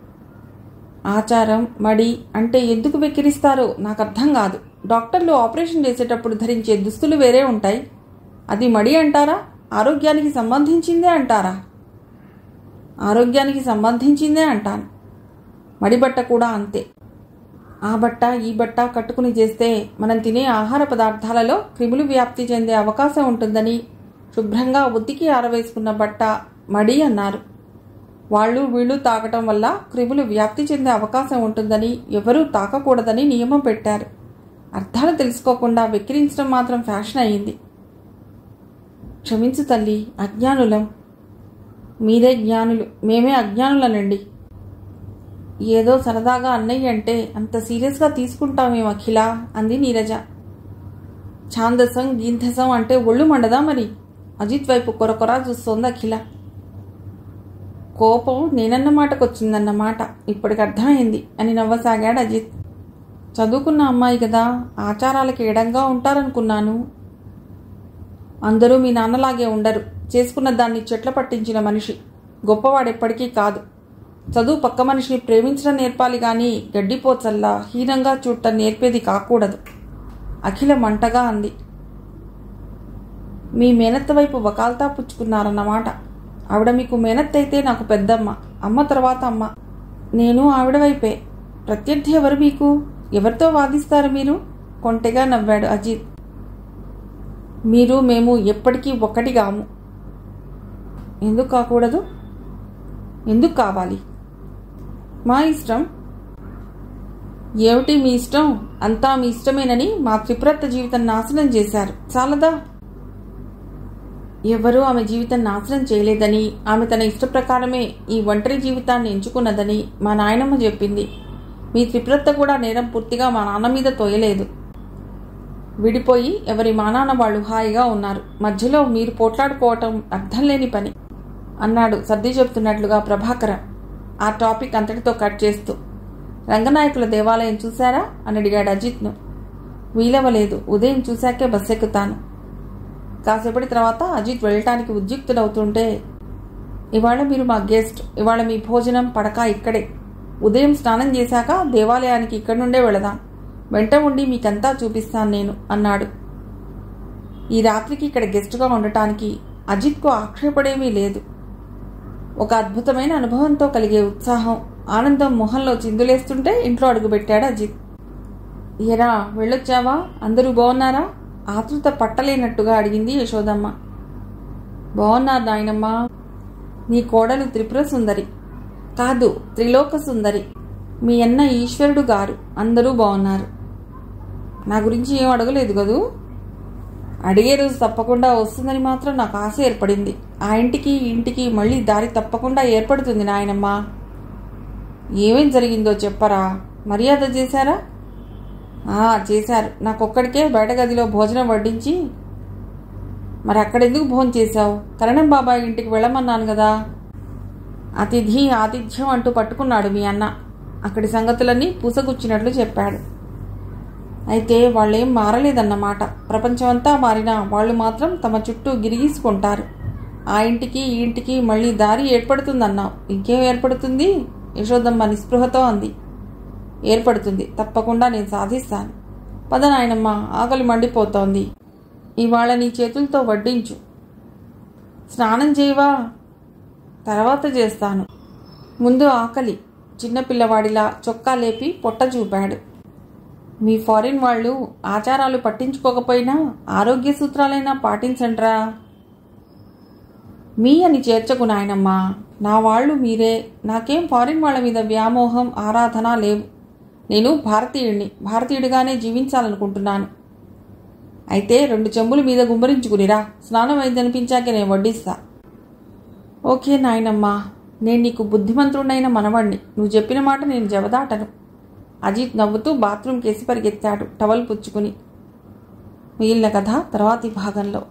ఆచారం మడి అంటే ఎందుకు వెక్కిరిస్తారో నాకు అర్థం కాదు డాక్టర్లు ఆపరేషన్ చేసేటప్పుడు ధరించే దుస్తులు వేరే ఉంటాయి అది మడి అంటారా ఆరోగ్యానికి సంబంధించిందే అంటారా ఆరోగ్యానికి సంబంధించిందే అంటాను మడిబట్ట కూడా అంతే ఆ బట్ట ఈ బట్ట కట్టుకుని చేస్తే మనం తినే ఆహార పదార్థాలలో క్రిములు వ్యాప్తి చెందే అవకాశం ఉంటుందని శుభ్రంగా ఉతికి ఆరవేసుకున్న బట్ట మడి అన్నారు వాళ్ళు వీళ్ళు తాగటం వల్ల క్రిములు వ్యాప్తి చెందే అవకాశం ఉంటుందని ఎవరూ తాకకూడదని నియమం పెట్టారు అర్థాలు తెలుసుకోకుండా వెక్కిరించడం మాత్రం ఫ్యాషన్ అయ్యింది క్షమించు తల్లి అజ్ఞానులం మీరే జ్ఞానులు మేమే అజ్ఞానులనండి ఏదో సరదాగా అన్నయ్య అంటే అంత సీరియస్గా తీసుకుంటామేం అఖిల అంది నీరజ ఛాందసం గీంధసం అంటే ఒళ్ళు మండదా మరి అజిత్ వైపు కొరకొరా చూస్తోంది అఖిల కోపం నేనన్న మాటకొచ్చిందన్నమాట ఇప్పటికి అర్థమైంది అని నవ్వసాగాడు అజిత్ చదువుకున్న అమ్మాయి కదా ఆచారాలకి ఎడంగా ఉంటారనుకున్నాను అందరూ మీ నాన్నలాగే ఉండరు చేసుకున్న దాన్ని చెట్ల పట్టించిన మనిషి గొప్పవాడెప్పటికీ కాదు చదువు పక్క మనిషిని ప్రేమించడం నేర్పాలి గాని గడ్డిపోచల్లా హీనంగా చూడటం నేర్పేది కాకూడదు అఖిల మంటగా అంది మీ మేనత్త వైపు వకాల్తా పుచ్చుకున్నారన్నమాట ఆవిడ మీకు మేనత్త అయితే నాకు పెద్దమ్మ అమ్మ తర్వాత అమ్మ నేను ఆవిడ వైపే ప్రత్యర్థి ఎవరు మీకు ఎవరితో వాదిస్తారు మీరు కొంటెగా నవ్వాడు అజిత్ మీరు మేము ఎప్పటికీ ఒక్కటిగాము ఎందుకు కాకూడదు ఎందుకు కావాలి మా ఇష్టం ఏమిటి మీ ఇష్టం అంతా మీ ఇష్టమేనని మా త్రిపురత్త జీవితం నాశనం చేశారు చాలదా ఎవరూ ఆమె జీవితం నాశనం చేయలేదని ఆమె తన ఇష్ట ప్రకారమే ఈ ఒంటరి జీవితాన్ని ఎంచుకున్నదని మా నాయనమ్మ చెప్పింది మీ త్రిపురత్త కూడా నేరం పూర్తిగా మా నాన్న మీద తోయలేదు విడిపోయి ఎవరి మానాన వాళ్ళు హాయిగా ఉన్నారు మధ్యలో మీరు పోట్లాడుకోవటం అర్థం లేని పని అన్నాడు సర్ది చెప్తున్నట్లుగా ప్రభాకర ఆ టాపిక్ అంతటితో కట్ చేస్తూ రంగనాయకుల దేవాలయం చూశారా అని అడిగాడు అజిత్ను వీలవలేదు ఉదయం చూశాకే బస్ ఎక్కుతాను కాసేపటి తర్వాత అజిత్ వెళ్ళటానికి ఉద్యుక్తుడవుతుంటే ఇవాళ మీరు మా గెస్ట్ ఇవాళ మీ భోజనం పడక ఇక్కడే ఉదయం స్నానం చేశాక దేవాలయానికి ఇక్కడి నుండే వెళదాం వెంట ఉండి మీకంతా చూపిస్తాను నేను అన్నాడు ఈ రాత్రికి ఇక్కడ గెస్ట్గా ఉండటానికి అజిత్కు ఆక్షేపడేమీ లేదు ఒక అద్భుతమైన అనుభవంతో కలిగే ఉత్సాహం ఆనందం మొహంలో చిందులేస్తుంటే ఇంట్లో అడుగుపెట్టాడు అజిత్ ఎరా వెళ్ళొచ్చావా అందరూ బాగున్నారా ఆతృత పట్టలేనట్టుగా అడిగింది యశోదమ్మ బాగున్నారు నాయనమ్మ నీ కోడలు త్రిపుర సుందరి కాదు త్రిలోక సుందరి మీ అన్న ఈశ్వరుడు గారు అందరూ బాగున్నారు నా గురించి ఏం అడగలేదు కదూ అడిగే రోజు తప్పకుండా వస్తుందని మాత్రం నాకు ఆశ ఏర్పడింది ఆ ఇంటికి ఈ ఇంటికి మళ్ళీ దారి తప్పకుండా ఏర్పడుతుంది నాయనమ్మ ఏమేం జరిగిందో చెప్పరా మర్యాద చేశారా ఆ, చేశారు నాకొక్కడికే బయట గదిలో భోజనం వడ్డించి మరి అక్కడెందుకు భోజనం చేశావు కరణం బాబాయ్ ఇంటికి వెళ్ళమన్నాను కదా అతిథి ఆతిథ్యం అంటూ పట్టుకున్నాడు మీ అన్న అక్కడి సంగతులన్నీ పూసగుచ్చినట్లు చెప్పాడు అయితే వాళ్ళేం మారలేదన్నమాట ప్రపంచమంతా మారినా వాళ్ళు మాత్రం తమ చుట్టూ గిరిగీసుకుంటారు ఆ ఇంటికి ఈ ఇంటికి మళ్ళీ దారి ఏర్పడుతుందన్నావు ఇంకేం ఏర్పడుతుంది యశోదమ్మ నిస్పృహతో అంది ఏర్పడుతుంది తప్పకుండా నేను సాధిస్తాను పద నాయనమ్మ ఆకలి మండిపోతోంది ఇవాళ నీ చేతులతో వడ్డించు స్నానం చేయవా తర్వాత చేస్తాను ముందు ఆకలి చిన్నపిల్లవాడిలా చొక్కా లేపి పొట్ట చూపాడు మీ ఫారిన్ వాళ్ళు ఆచారాలు పట్టించుకోకపోయినా ఆరోగ్య సూత్రాలైనా పాటించండ్రా మీ అని చేర్చకు నాయనమ్మా నా వాళ్ళు మీరే నాకేం ఫారిన్ వాళ్ళ మీద వ్యామోహం ఆరాధన లేవు నేను భారతీయుడిని భారతీయుడిగానే జీవించాలనుకుంటున్నాను అయితే రెండు చెంబులు మీద గుమ్మరించుకునిరా స్నానం అయిందనిపించాకే నేను వడ్డిస్తా ఓకే నాయనమ్మా నేను నీకు బుద్ధిమంతుడైన మనవణ్ణి నువ్వు చెప్పిన మాట నేను జవదాటను అజిత్ నవ్వుతూ బాత్రూమ్ కేసి పరిగెత్తాడు టవల్ పుచ్చుకుని మిగిలిన కథ తర్వాతి భాగంలో